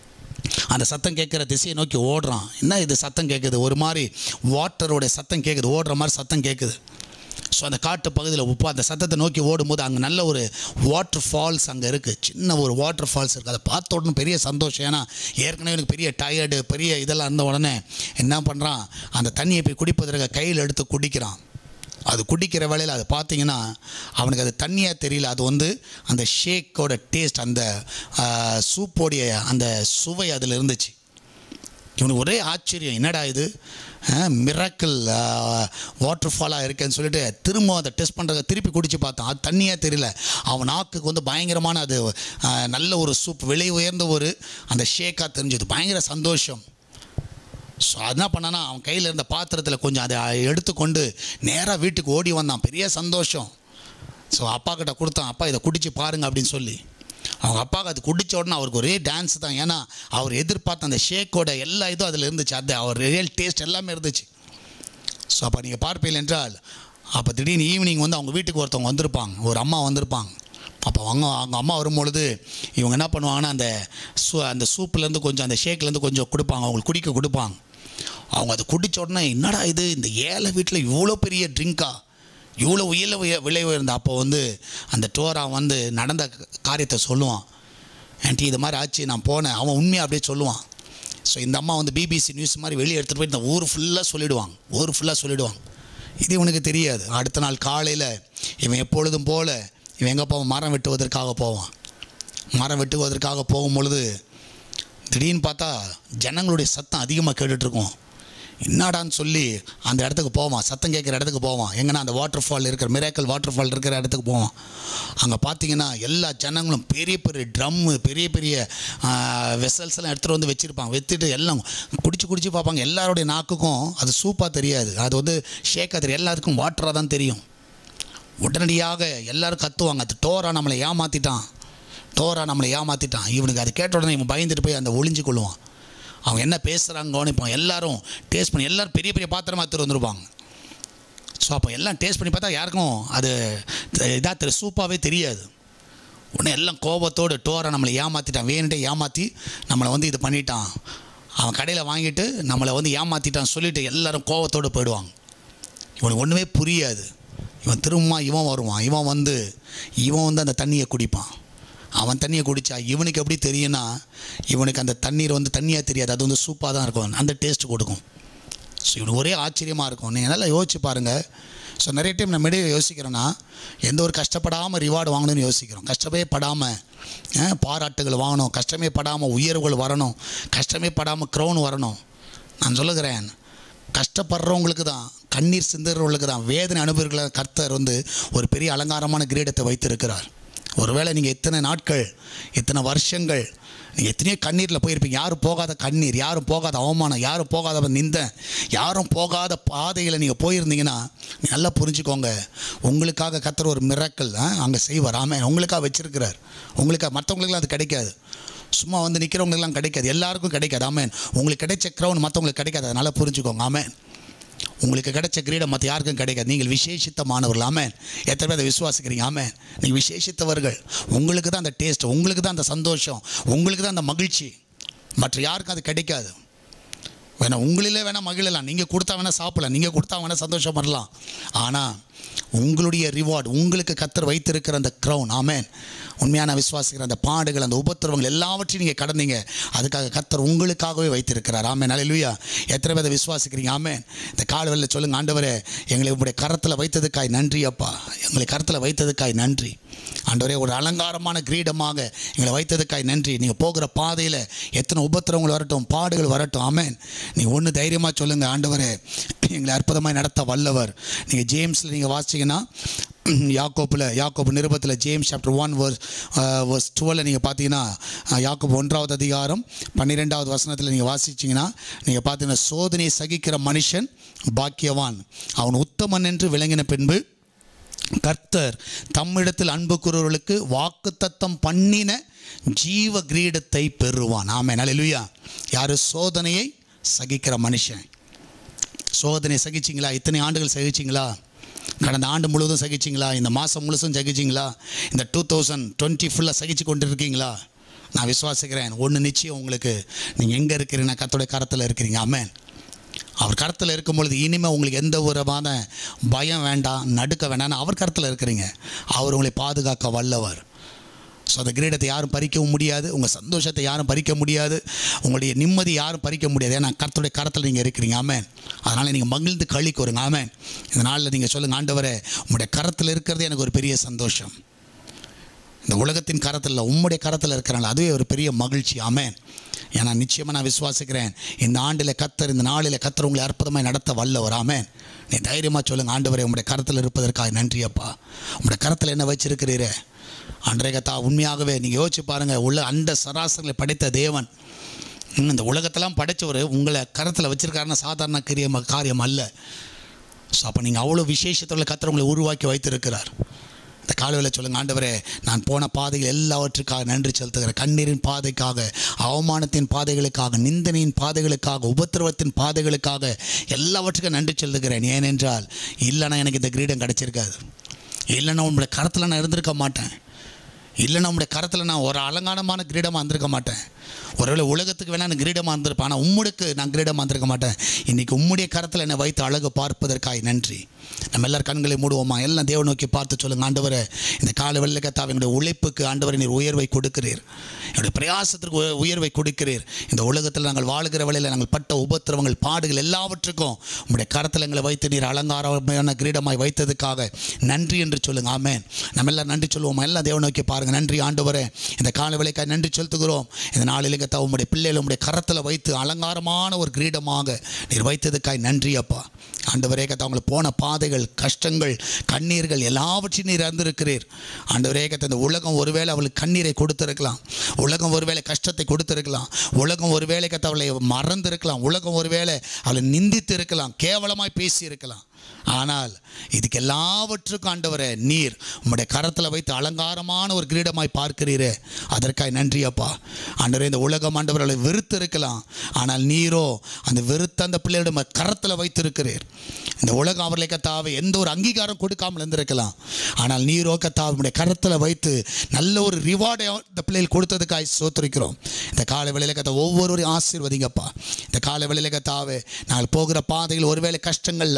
அந்த சத்தம் கேட்குற திசையை நோக்கி ஓடுறான் என்ன இது சத்தம் கேட்குது ஒரு மாதிரி வாட்டரோடைய சத்தம் கேட்குது ஓடுற மாதிரி சத்தம் கேட்குது ஸோ அந்த காட்டு பகுதியில் உப்பு அந்த சத்தத்தை நோக்கி ஓடும்போது அங்கே நல்ல ஒரு வாட்டர் ஃபால்ஸ் அங்கே இருக்குது சின்ன ஒரு வாட்டர் ஃபால்ஸ் இருக்குது அதை பார்த்த உடனே பெரிய சந்தோஷம் ஏன்னா ஏற்கனவே எனக்கு பெரிய டயர்டு பெரிய இதெல்லாம் இருந்த உடனே என்ன பண்ணுறான் அந்த தண்ணியை போய் குடிப்பதற்கு கையில் எடுத்து குடிக்கிறான் அது குடிக்கிற வேளையில் அது பார்த்தீங்கன்னா அவனுக்கு அது தண்ணியாக தெரியல அது வந்து அந்த ஷேக்கோட டேஸ்ட் அந்த சூப்போடைய அந்த சுவை அதில் இருந்துச்சு இவனுக்கு ஒரே ஆச்சரியம் என்னடா இது மிராக்கிள் வாட்டர் ஃபாலாக இருக்கேன்னு சொல்லிட்டு திரும்ப அதை டெஸ்ட் பண்ணுறத திருப்பி குடிச்சு பார்த்தான் அது தண்ணியாக தெரியல அவன் நாக்குக்கு வந்து பயங்கரமான அது ஆ, நல்ல ஒரு சூப் விலை உயர்ந்த ஒரு அந்த ஷேக்காக தெரிஞ்சது பயங்கர சந்தோஷம் ஸோ என்ன பண்ணானா அவன் கையில் இருந்த பாத்திரத்தில் கொஞ்சம் அதை எடுத்துக்கொண்டு நேராக வீட்டுக்கு ஓடி வந்தான் பெரிய சந்தோஷம் ஸோ அப்பா கிட்ட கொடுத்தான் அப்பா இதை குடிச்சு பாருங்க அப்படின்னு சொல்லி அவங்க அப்பாவுக்கு அது குடிச்ச உடனே அவருக்கு ஒரே டான்ஸ் தான் ஏன்னா அவர் எதிர்பார்த்த அந்த ஷேக்கோட எல்லா இதுவும் அதில் இருந்துச்சு அது அவர் ரியல் டேஸ்ட் எல்லாமே இருந்துச்சு ஸோ அப்போ நீங்கள் பார்ப்பீர்கள் என்றால் அப்போ திடீர்னு ஈவினிங் வந்து அவங்க வீட்டுக்கு ஒருத்தவங்க வந்திருப்பாங்க ஒரு அம்மா வந்திருப்பாங்க அப்போ அவங்க அவங்க அம்மா வரும்பொழுது இவங்க என்ன பண்ணுவாங்கன்னா அந்த சூ அந்த சூப்புலேருந்து கொஞ்சம் அந்த ஷேக்லேருந்து கொஞ்சம் கொடுப்பாங்க அவங்களுக்கு குடிக்க கொடுப்பாங்க அவங்க அதை குடிச்ச உடனே என்னடா இது இந்த ஏழை வீட்டில் இவ்வளோ பெரிய ட்ரிங்க்கா இவ்வளோ உயர உய- விலை உயர்ந்த அப்போ வந்து அந்த டோரா வந்து நடந்த காரியத்தை சொல்லுவான் ஆன்ட்டி இது மாதிரி ஆச்சு நான் போனேன் அவன் உண்மையாக அப்படியே சொல்லுவான் ஸோ இந்த அம்மா வந்து பிபிசி நியூஸ் மாதிரி வெளியே எடுத்துகிட்டு போய் இந்த ஊர் ஃபுல்லாக சொல்லிடுவாங்க ஊர் ஃபுல்லாக சொல்லிடுவாங்க இது இவனுக்கு தெரியாது அடுத்த நாள் காலையில் இவன் எப்பொழுதும் போல இவன் எங்கே போவான் மரம் வெட்டுவதற்காக போவான் மரம் வெட்டுவதற்காக போகும் பொழுது திடீர்னு பார்த்தா ஜனங்களுடைய சத்தம் அதிகமாக கேட்டுட்ருக்கும் என்னடான்னு சொல்லி அந்த இடத்துக்கு போவான் சத்தம் கேட்குற இடத்துக்கு போவான் எங்கன்னா அந்த வாட்டர் ஃபால் இருக்கிற மிராக்கல் வாட்டர் ஃபால் இருக்கிற இடத்துக்கு போவான் அங்கே பார்த்தீங்கன்னா எல்லா ஜனங்களும் பெரிய பெரிய ட்ரம்மு பெரிய பெரிய வெசல்ஸ் எல்லாம் எடுத்துகிட்டு வந்து வச்சுருப்பாங்க வச்சுட்டு எல்லாம் குடிச்சு குடிச்சு பார்ப்பாங்க எல்லாருடைய நாக்குக்கும் அது சூப்பாக தெரியாது அது வந்து ஷேக்காக தெரியும் எல்லாருக்கும் வாட்டராக தான் தெரியும் உடனடியாக எல்லாரும் கத்துவாங்க அது டோரா நம்மளை ஏமாற்றிட்டான் டோரா நம்மளை ஏமாற்றிட்டான் இவனுக்கு அது கேட்ட உடனே இவன் பயந்துட்டு போய் அந்த ஒளிஞ்சு கொள்ளுவான் அவங்க என்ன பேசுகிறாங்க கவனிப்பான் எல்லாரும் டேஸ்ட் பண்ணி எல்லாரும் பெரிய பெரிய பாத்திரமா எடுத்துட்டு வந்திருப்பாங்க ஸோ அப்போ எல்லாம் டேஸ்ட் பண்ணி பார்த்தா யாருக்கும் அது இதாக தெரிய சூப்பாகவே தெரியாது உடனே எல்லாம் கோபத்தோடு டோரை நம்மளை ஏமாற்றிட்டான் வேணுட்டே ஏமாற்றி நம்மளை வந்து இது பண்ணிட்டான் அவன் கடையில் வாங்கிட்டு நம்மளை வந்து ஏமாற்றிட்டான் சொல்லிட்டு எல்லாரும் கோபத்தோடு போயிடுவாங்க இவனுக்கு ஒன்றுமே புரியாது இவன் திரும்ப இவன் வருவான் இவன் வந்து இவன் வந்து அந்த தண்ணியை குடிப்பான் அவன் தண்ணியை குடித்தா இவனுக்கு எப்படி தெரியும்னா இவனுக்கு அந்த தண்ணீர் வந்து தண்ணியாக தெரியாது அது வந்து சூப்பாக தான் இருக்கும் அந்த டேஸ்ட் கொடுக்கும் ஸோ இவனுக்கு ஒரே ஆச்சரியமாக இருக்கும் நீங்கள் நல்லா யோசிச்சு பாருங்கள் ஸோ நிறைய டைம் நம்ம இடையே யோசிக்கிறோன்னா எந்த ஒரு கஷ்டப்படாமல் ரிவார்டு வாங்கணும்னு யோசிக்கிறோம் கஷ்டப்பே படாமல் அஹ், பாராட்டுகள் வாங்கணும் கஷ்டமே படாமல் உயர்வுகள் வரணும் கஷ்டமே படாமல் க்ரௌன் வரணும் நான் சொல்லுகிறேன் கஷ்டப்படுறவங்களுக்கு தான் கண்ணீர் சிந்துறவங்களுக்கு தான் வேதனை அனுபவங்களை கர்த்தர் வந்து ஒரு பெரிய அலங்காரமான கிரீடத்தை வைத்திருக்கிறார் ஒருவேளை நீங்கள் எத்தனை நாட்கள் எத்தனை வருஷங்கள் நீங்கள் எத்தனையோ கண்ணீரில் போயிருப்பீங்க யாரும் போகாத கண்ணீர் யாரும் போகாத அவமானம் யாரும் போகாத நிந்த யாரும் போகாத பாதையில் நீங்கள் போயிருந்தீங்கன்னா நீங்க நல்லா புரிஞ்சுக்கோங்க உங்களுக்காக கர்த்தர் ஒரு மிராக்கள் அங்கே செய்வார் ஆமே உங்களுக்காக வச்சிருக்கிறார் உங்களுக்காக மற்றவங்களுக்குலாம் அது கிடைக்காது சும்மா வந்து நிற்கிறவங்களுக்குலாம் கிடைக்காது எல்லாருக்கும் கிடைக்காது ஆமேன் உங்களுக்கு கிடைச்ச க்ரௌன் மற்றவங்களுக்கு கிடைக்காது அதனால் புரிஞ்சுக்கோங்க ஆமேன் உங்களுக்கு கிடைச்ச கிரீடம் மற்ற யாருக்கும் கிடைக்காது நீங்கள் விசேஷித்தமானவர்கள் ஆமேன் எத்தனை பேர் அதை விசுவாசிக்கிறீங்க ஆமேன் நீங்கள் விசேஷித்தவர்கள் உங்களுக்கு தான் அந்த டேஸ்ட் உங்களுக்கு தான் அந்த சந்தோஷம் உங்களுக்கு தான் அந்த மகிழ்ச்சி மற்ற யாருக்கும் அது கிடைக்காது வேணா உங்களிலே வேணால் மகிழலாம் நீங்கள் கொடுத்தா வேணால் சாப்பிடலாம் நீங்கள் கொடுத்தா வேணால் சந்தோஷம் வரலாம் ஆனால் உங்களுடைய ரிவார்டு உங்களுக்கு கத்தர் வைத்திருக்கிற அந்த க்ரௌன் ஆமேன் உண்மையான விசுவாசிக்கிற அந்த பாடுகள் அந்த உபத்திரவங்கள் எல்லாவற்றையும் நீங்கள் கடந்தீங்க அதுக்காக கத்தர் உங்களுக்காகவே வைத்திருக்கிறார் ஆமேன் அலையிலுயா எத்தனை பேர் அதை விசுவாசிக்கிறீங்க ஆமேன் இந்த காலவெளியில் சொல்லுங்க ஆண்டவரே எங்களை உங்களுடைய கரத்தில் வைத்ததுக்காய் நன்றி அப்பா எங்களை கரத்தில் வைத்ததுக்காய் நன்றி ஆண்டவரே ஒரு அலங்காரமான கிரீடமாக எங்களை வைத்ததுக்காய் நன்றி நீங்கள் போகிற பாதையில் எத்தனை உபத்திரவங்கள் வரட்டும் பாடுகள் வரட்டும் ஆமேன் நீங்கள் ஒன்று தைரியமாக சொல்லுங்கள் ஆண்டவரே எங்களை அற்புதமாக நடத்த வல்லவர் நீங்கள் ஜேம்ஸில் நீங்கள் வாசிச்சிங்கன்னா யாக்கோப்பில் யாக்கோப்பு நிருபத்தில் James chapter one verse verse டுவெலில் நீங்கள் பார்த்தீங்கன்னா அஹ், யாக்கோப்பு ஒன்றாவது அதிகாரம் பன்னிரெண்டாவது வசனத்தில் நீங்கள் வாசிச்சிங்கன்னா நீங்கள் பார்த்தீங்கன்னா சோதனையை சகிக்கிற மனுஷன் பாக்கியவான் அவன் உத்தமன் என்று விளங்கின பின்பு கர்த்தர் தம்மிடத்தில் அன்பு கூறுவர்களுக்கு வாக்குத்தத்தம் பண்ணின ஜீவ கிரீடத்தை பெறுவான் ஆமே நல்லலுயா யார் சோதனையை சகிக்கிற மனுஷன் சோதனை சகிச்சிங்களா இத்தனை ஆண்டுகள் சகிச்சிங்களா கடந்த ஆண்டு முழுவதும் சகிச்சிங்களா இந்த மாதம் முழுசும் சகிச்சிங்களா இந்த டூ தௌசண்ட் டுவெண்ட்டி ஃபுல்லாக சகிச்சு கொண்டு இருக்கீங்களா நான் விசுவாசிக்கிறேன் ஒன்று நிச்சயம் உங்களுக்கு நீங்கள் எங்கே இருக்கிறீங்க கத்தோடைய கரத்தில் இருக்கிறீங்க ஆமென் அவர் கரத்தில் இருக்கும் பொழுது இனிமேல் உங்களுக்கு எந்த விதமான பயம் வேண்டாம் நடுக்க வேண்டாம்னு அவர் கரத்தில் இருக்கிறீங்க அவர் உங்களை பாதுகாக்க வல்லவர் ஸோ அந்த கிரீடத்தை யாரும் பறிக்கவும் முடியாது உங்கள் சந்தோஷத்தை யாரும் பறிக்க முடியாது உங்களுடைய நிம்மதி யாரும் பறிக்க முடியாது ஏன்னா கர்த்தருடைய கரத்தில் நீங்கள் இருக்கிறீங்க ஆமேன் அதனால் நீங்கள் மகிழ்ந்து களி கூறுங்க ஆமேன் இந்த நாளில் நீங்கள் சொல்லுங்கள் ஆண்டவரே உங்களுடைய கரத்தில் இருக்கிறது எனக்கு ஒரு பெரிய சந்தோஷம் இந்த உலகத்தின் கரத்தில் இல்லை உம்முடைய கரத்தில் இருக்கிறனால அதுவே ஒரு பெரிய மகிழ்ச்சி ஆமேன் ஏன்னா நிச்சயமாக நான் விசுவாசிக்கிறேன் இந்த ஆண்டில் கத்தர் இந்த நாளில் கத்தர் உங்களை அற்புதமாக நடத்த வல்லவர் ஆமேன் நீ தைரியமாக சொல்லுங்கள் ஆண்டவரே உங்களுடைய கரத்தில் இருப்பதற்காக நன்றி அப்பா உங்களுடைய கரத்தில் என்ன வச்சிருக்கிறீரே அன்றைய கத்தா உண்மையாகவே நீங்கள் யோசிச்சு பாருங்கள் உள்ள அந்த சராசரிகளை படைத்த தேவன் ம், இந்த உலகத்தெல்லாம் படைச்சவர் உங்களை கரத்தில் வச்சிருக்காருன்னா சாதாரண கிரிய காரியம் அல்ல ஸோ அப்போ நீங்கள் அவ்வளோ விசேஷத்தோட கத்தர் உங்களை உருவாக்கி வைத்திருக்கிறார் இந்த காலவேளை சொல்லுங்க ஆண்டவரே நான் போன பாதைகள் எல்லாவற்றுக்காக நன்றி செலுத்துகிறேன் கண்ணீரின் பாதைக்காக அவமானத்தின் பாதைகளுக்காக நிந்தனையின் பாதைகளுக்காக உபத்திரவத்தின் பாதைகளுக்காக எல்லாவற்றுக்கும் நன்றி செலுத்துகிறேன் ஏனென்றால் இல்லைன்னா எனக்கு இந்த கிரீடம் கிடச்சிருக்காது இல்லைன்னா உங்களுடைய கரத்தில் நான் இருந்திருக்க மாட்டேன் இல்லைன்னா உங்களுடைய கரத்தில் நான் ஒரு அலங்காரமான கிரீடமாக இருந்திருக்க மாட்டேன் ஒருவேளை உலகத்துக்கு வேணா நான் கிரீடமாக இருந்திருப்பேன் ஆனால் உம்முடுக்கு நான் கிரீடமாக இருந்திருக்க மாட்டேன் இன்றைக்கி உம்முடைய கரத்தில் என்னை வைத்து அழகு பார்ப்பதற்காய் நன்றி நம்ம எல்லாரும் கண்களை மூடுவோமா எல்லாம் தேவ நோக்கி பார்த்து சொல்லுங்க ஆண்டவரே இந்த கால வெள்ளக்கத்தாவை என்னுடைய உழைப்புக்கு ஆண்டவரை நீர் உயர்வை கொடுக்கிறீர் என்னுடைய பிரயாசத்திற்கு உய- உயர்வை கொடுக்கிறீர் இந்த உலகத்தில் நாங்கள் வாழுகிற வேளையில் நாங்கள் பட்ட உபத்திரவங்கள் பாடுகள் எல்லாவற்றுக்கும் உங்களுடைய கரத்தில் எங்களை வைத்து நீர் அலங்காரமான கிரீடமாய் வைத்ததுக்காக நன்றி என்று சொல்லுங்க ஆமென் நம்ம எல்லாம் நன்றி சொல்லுவோம் எல்லாம் தேவ நோக்கி பாருங்க நன்றி ஆண்டவரே இந்த கால வேலைக்காய் நன்றி செலுத்துகிறோம் இந்த நாளில் கத்தா உங்களுடைய பிள்ளைகள் உங்களுடைய கரத்தில் வைத்து அலங்காரமான ஒரு கிரீடமாக நீர் வைத்ததுக்காய் நன்றி அப்பா ஆண்டவரே கத்தா உங்களுக்கு போன பாதைகள் கஷ்டங்கள் கண்ணீர்கள் எல்லாவற்றையும் நீர் அறிந்திருக்கிறீர் ஆண்டவரே கத்தா இந்த உலகம் ஒருவேளை அவளுக்கு கண்ணீரை கொடுத்திருக்கலாம் உலகம் ஒருவேளை கஷ்டத்தை கொடுத்திருக்கலாம் உலகம் ஒருவேளை கத்த அவளை மறந்திருக்கலாம் உலகம் ஒருவேளை அவளை நிந்தித்து இருக்கலாம் கேவலமாய் பேசி இருக்கலாம் ஆனால் இதுக்கு எல்லாவற்றுக்கும் ஆண்டவரே நீர் உம்முடைய கரத்தில் வைத்து அலங்காரமான ஒரு கிரீடமாய் பார்க்கிறீரே அதற்காய் நன்றி அப்பா ஆண்டவரே இந்த உலகம் ஆண்டவர்களை வெறுத்து இருக்கலாம் ஆனால் நீரோ அந்த வெறுத்த அந்த பிள்ளையோட கரத்தில் வைத்திருக்கிறீர் இந்த உலகம் அவர்களை கத்தாவை எந்த ஒரு அங்கீகாரம் கொடுக்காமல் இருந்திருக்கலாம் ஆனால் நீரோ கத்தாவை உம்முடைய கரத்தில் வைத்து நல்ல ஒரு ரிவார்டை இந்த பிள்ளைகள் கொடுத்ததுக்காய் சோத்திருக்கிறோம் இந்த கால வேளையில கத்தா ஒவ்வொருவரையும் ஆசீர்வதிங்கப்பா இந்த கால வேளையில கத்தாவே நாங்கள் போகிற பாதையில் ஒருவேளை கஷ்டங்கள் நஷ்டங்கள்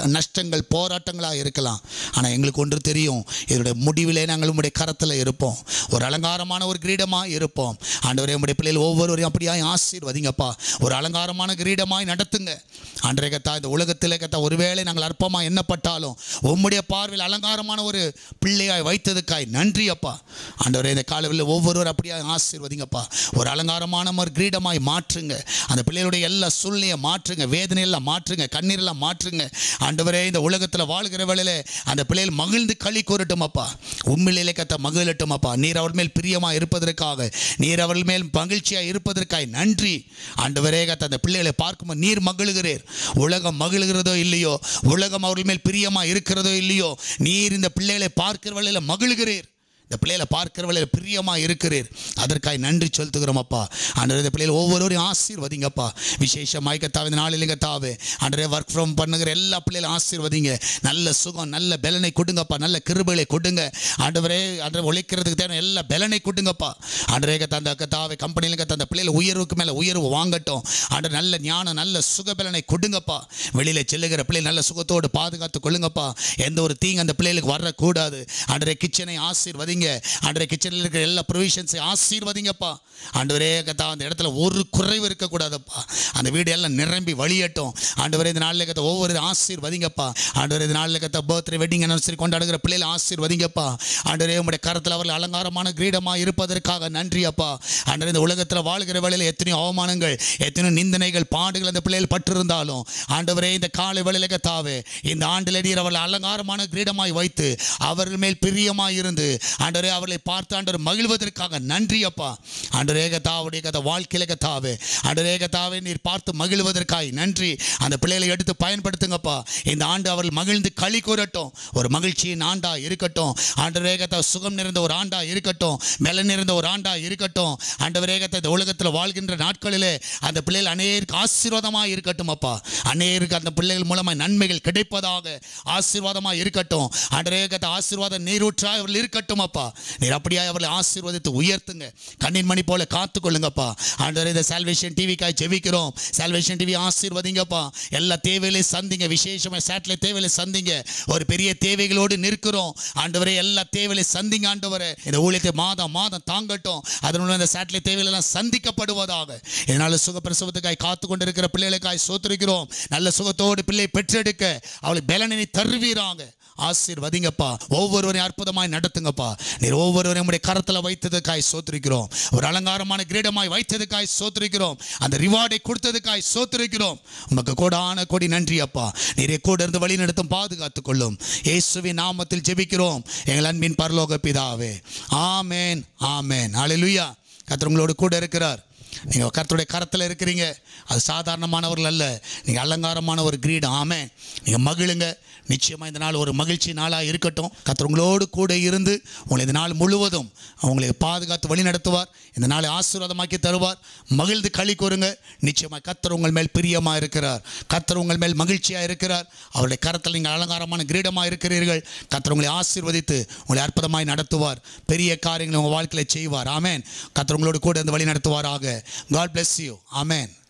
கஷ்டங்கள் போராட்டங்களாக இருக்கலாம் ஆனால் எங்களுக்கு ஒன்று தெரியும் இதனுடைய முடிவிலே நாங்கள் உங்களுடைய கரத்தில் இருப்போம் ஒரு அலங்காரமான ஒரு கிரீடமாக இருப்போம் ஆண்டவரே உங்களுடைய பிள்ளைகள் ஒவ்வொருவரையும் அப்படியாய் ஆசீர்வதிங்கப்பா ஒரு அலங்காரமான கிரீடமாய் நடத்துங்க ஆண்டரே கத்தா இந்த உலகத்திலே கத்தா ஒருவேளை நாங்கள் அற்பமாக எண்ணப்பட்டாலும் உம்முடைய பார்வையில் அலங்காரமான ஒரு பிள்ளையாய் வைத்ததுக்காய் நன்றி அப்பா ஆண்டவரே இந்த காலவில் ஒவ்வொருவர் அப்படியே ஆசீர்வதிங்கப்பா ஒரு அலங்காரமான ஒரு கிரீடமாய் மாற்றுங்க அந்த பிள்ளைகளுடைய எல்லா சூழ்நிலையை மாற்றுங்க வேதனையெல்லாம் மாற்றுங்க கண்ணீரெல்லாம் மாற்றுங்க ஆண்டவரே இந்த உலகத்தில் வாழ்கிற வேளையில அந்த பிள்ளைகள் மகிழ்ந்து களி கூறட்டும் அப்பா உண்மையிலே கத்த மகிழட்டும் அப்பா நீர் அவர் மேல் பிரியமாக இருப்பதற்காக நீர் அவர்கள் மேல் மகிழ்ச்சியாக இருப்பதற்காய் நன்றி ஆண்டவரே கத்த அந்த பிள்ளைகளை பார்க்கும்போது நீர் மகிழுகிறீர் உலகம் மகிழுகிறதோ இல்லையோ உலகம் அவர்கள் மேல் பிரியமாக இருக்கிறதோ இல்லையோ நீர் இந்த பிள்ளைகளை பார்க்கிற வேளையில மகிழுகிறீர் இந்த பிள்ளைகளை பார்க்கிறவளை பிரியமாக இருக்கிறீர் அதற்காக நன்றி செலுத்துகிறோம் அப்பா ஆண்டவர் இந்த பிள்ளைகள் ஒவ்வொருவரையும் ஆசீர்வதிங்கப்பா விசேஷமாய் கத்தாவே இந்த நாளில் கத்தாவே ஆண்டரே ஒர்க் ஃப்ரம் பண்ணுகிற எல்லா பிள்ளைகளும் ஆசீர்வதிங்க நல்ல சுகம் நல்ல பலனை கொடுங்கப்பா நல்ல கிருபைகளை கொடுங்க ஆண்டவரே ஆண்டவர் உழைக்கிறதுக்கு தேவை எல்லா பலனை கொடுங்கப்பா ஆண்டரே கத்தா அந்த கத்தாவே கம்பெனியில் கத்தா அந்த பிள்ளைகள் உயர்வுக்கு மேலே உயர்வு வாங்கட்டும் ஆண்டர் நல்ல ஞானம் நல்ல சுகபலனை கொடுங்கப்பா வெளியில் செல்லுகிற பிள்ளை நல்ல சுகத்தோடு பாதுகாத்து கொள்ளுங்கப்பா எந்த ஒரு தீங்கு அந்த பிள்ளைகளுக்கு வரக்கூடாது ஆண்டரே கிச்சனை ஆசீர்வதிங்க ஆண்டரே கிச்சனில் இருக்கிற எல்லா ப்ரொவிஷன்ஸை ஆசீர்வதிங்கப்பா ஆண்டவரே கத்தா அந்த இடத்துல ஒரு குறைவு இருக்கக்கூடாதப்பா அந்த வீடு எல்லாம் நிரம்பி வழியட்டும் ஆண்டவரே இந்த நாளில் கத்த ஒவ்வொரு ஆசீர்வதிங்கப்பா ஆண்டவரே இந்த நாளில் கத்த பர்த்டே வெட்டிங் அனிவர்சரி கொண்டாடுகிற பிள்ளைகளை ஆசீர்வதிங்கப்பா ஆண்டவரே உங்களுடைய கரத்தில் அவர்கள் அலங்காரமான கிரீடமாக இருப்பதற்காக நன்றி அப்பா ஆண்டவரே இந்த உலகத்தில் வாழ்கிற வேளையில் எத்தனையோ அவமானங்கள் எத்தனையோ நிந்தனைகள் பாடுகள் அந்த பிள்ளைகள் பட்டிருந்தாலும் ஆண்டவரே இந்த காலை வேளையில் கத்தாவே இந்த ஆண்டில் நீர் அவர்கள் அலங்காரமான கிரீடமாய் வைத்து அவர்கள் மேல் பிரியமாய் இருந்து ஆண்டவரே அவர்களை பார்த்து ஆண்டவர் மகிழ்வதற்காக நன்றி அப்பா ஆண்டவரே கத்தாவுடைய கதை வாழ்க்கையில கத்தாவே ஆண்டவரே கத்தாவே நீர் பார்த்து மகிழ்வதற்காய் நன்றி அந்த பிள்ளைகளை எடுத்து பயன்படுத்துங்கப்பா இந்த ஆண்டு அவர்கள் மகிழ்ந்து களி கூறட்டும் ஒரு மகிழ்ச்சியின் ஆண்டா இருக்கட்டும் ஆண்டவரே கத்தா சுகம் நிறைந்த ஒரு ஆண்டா இருக்கட்டும் மெல நிறைந்த ஒரு ஆண்டா இருக்கட்டும் ஆண்டவரே கத்தா இந்த உலகத்தில் வாழ்கின்ற நாட்களிலே அந்த பிள்ளைகள் அநேருக்கு ஆசீர்வாதமாக இருக்கட்டும் அப்பா அநேருக்கு அந்த பிள்ளைகள் மூலமாக நன்மைகள் கிடைப்பதாக ஆசீர்வாதமாக இருக்கட்டும் ஆண்டவரே கத்தா ஆசீர்வாத நீரூற்றாய் அவர்கள் இருக்கட்டும் அப்பா நீர் அப்படியே அவர்களை ஆசீர்வதித்து உயர்த்துங்க கண்ணின் மணி போல காத்துக்கொள்ளுங்கப்பா ஆண்டவரே இந்த சால்வேஷன் டிவிக்காய் ஜெபிக்கிறோம் சால்வேஷன் டிவி ஆசீர்வதிங்கப்பா எல்லா தேவைகளையும் சந்திங்க விசேஷமாக சேட்டலைட் தேவைகளை சந்திங்க ஒரு பெரிய தேவைகளோடு நிற்கிறோம் ஆண்டவரே எல்லா தேவைகளையும் சந்திங்க ஆண்டவரே இந்த ஊழியத்தை மாதம் மாதம் தாங்கட்டும் அதனுடன் இந்த சேட்டலைட் தேவைகள் எல்லாம் சந்திக்கப்படுவதாக இதனால சுகப்பிரசவத்துக்காய் காத்து கொண்டிருக்கிற பிள்ளைகளுக்காய் சோத்திருக்கிறோம் நல்ல சுகத்தோடு பிள்ளை பெற்றெடுக்க அவளை பலனை தருவீராங்க ஆசீர்வதிங்கப்பா ஒவ்வொருவரையும் அற்புதமாய் நடத்துங்கப்பா நீர் ஒவ்வொருவரையும் உடைய கரத்தில் வைத்ததுக்காய் சோத்திருக்கிறோம் ஒரு அலங்காரமான கிரீடமாய் வைத்ததுக்காய் சோத்திருக்கிறோம் அந்த ரிவார்டை கொடுத்ததுக்காய் சோத்திருக்கிறோம் உமக்கு கோடான கோடி நன்றி அப்பா நீரே கூட இருந்து வழி நடத்தும் பாதுகாத்துக் கொள்ளும் இயேசுவின் நாமத்தில் ஜெபிக்கிறோம் எங்கள் அன்பின் பரலோக பிதாவே ஆமேன் ஆமேன் ஹalleluya கர்த்தர் உங்களோடு கூட இருக்கிறார் நீங்கள் கர்த்தருடைய கரத்தில் இருக்கிறீங்க அது சாதாரணமானவர்கள் அல்ல நீங்கள் அலங்காரமான ஒரு கிரீடம் ஆமே நீங்கள் மகிழுங்க நிச்சயமாக இந்த நாள் ஒரு மகிழ்ச்சி நாளாக இருக்கட்டும் கர்த்தர் உங்களோடு கூட இருந்து உங்களை இந்த நாள் முழுவதும் உங்களை பாதுகாத்து வழி நடத்துவார் இந்த நாளை ஆசீர்வாதமாக்கி தருவார் மகிழ்ந்து களி கூறுங்க நிச்சயமாக கர்த்தர் உங்கள் மேல் பிரியமாக இருக்கிறார் கர்த்தர் உங்கள் மேல் மகிழ்ச்சியாக இருக்கிறார் அவருடைய கரத்தில் நீங்கள் அலங்காரமான கிரீடமாக இருக்கிறீர்கள் கர்த்தர் உங்களை ஆசீர்வதித்து உங்களை அற்புதமாய் நடத்துவார் பெரிய காரியங்களை உங்கள் வாழ்க்கையில் செய்வார் ஆமேன் கர்த்தர் உங்களோடு கூட இருந்து வழி நடத்துவாராக காட் bless யூ ஆமேன்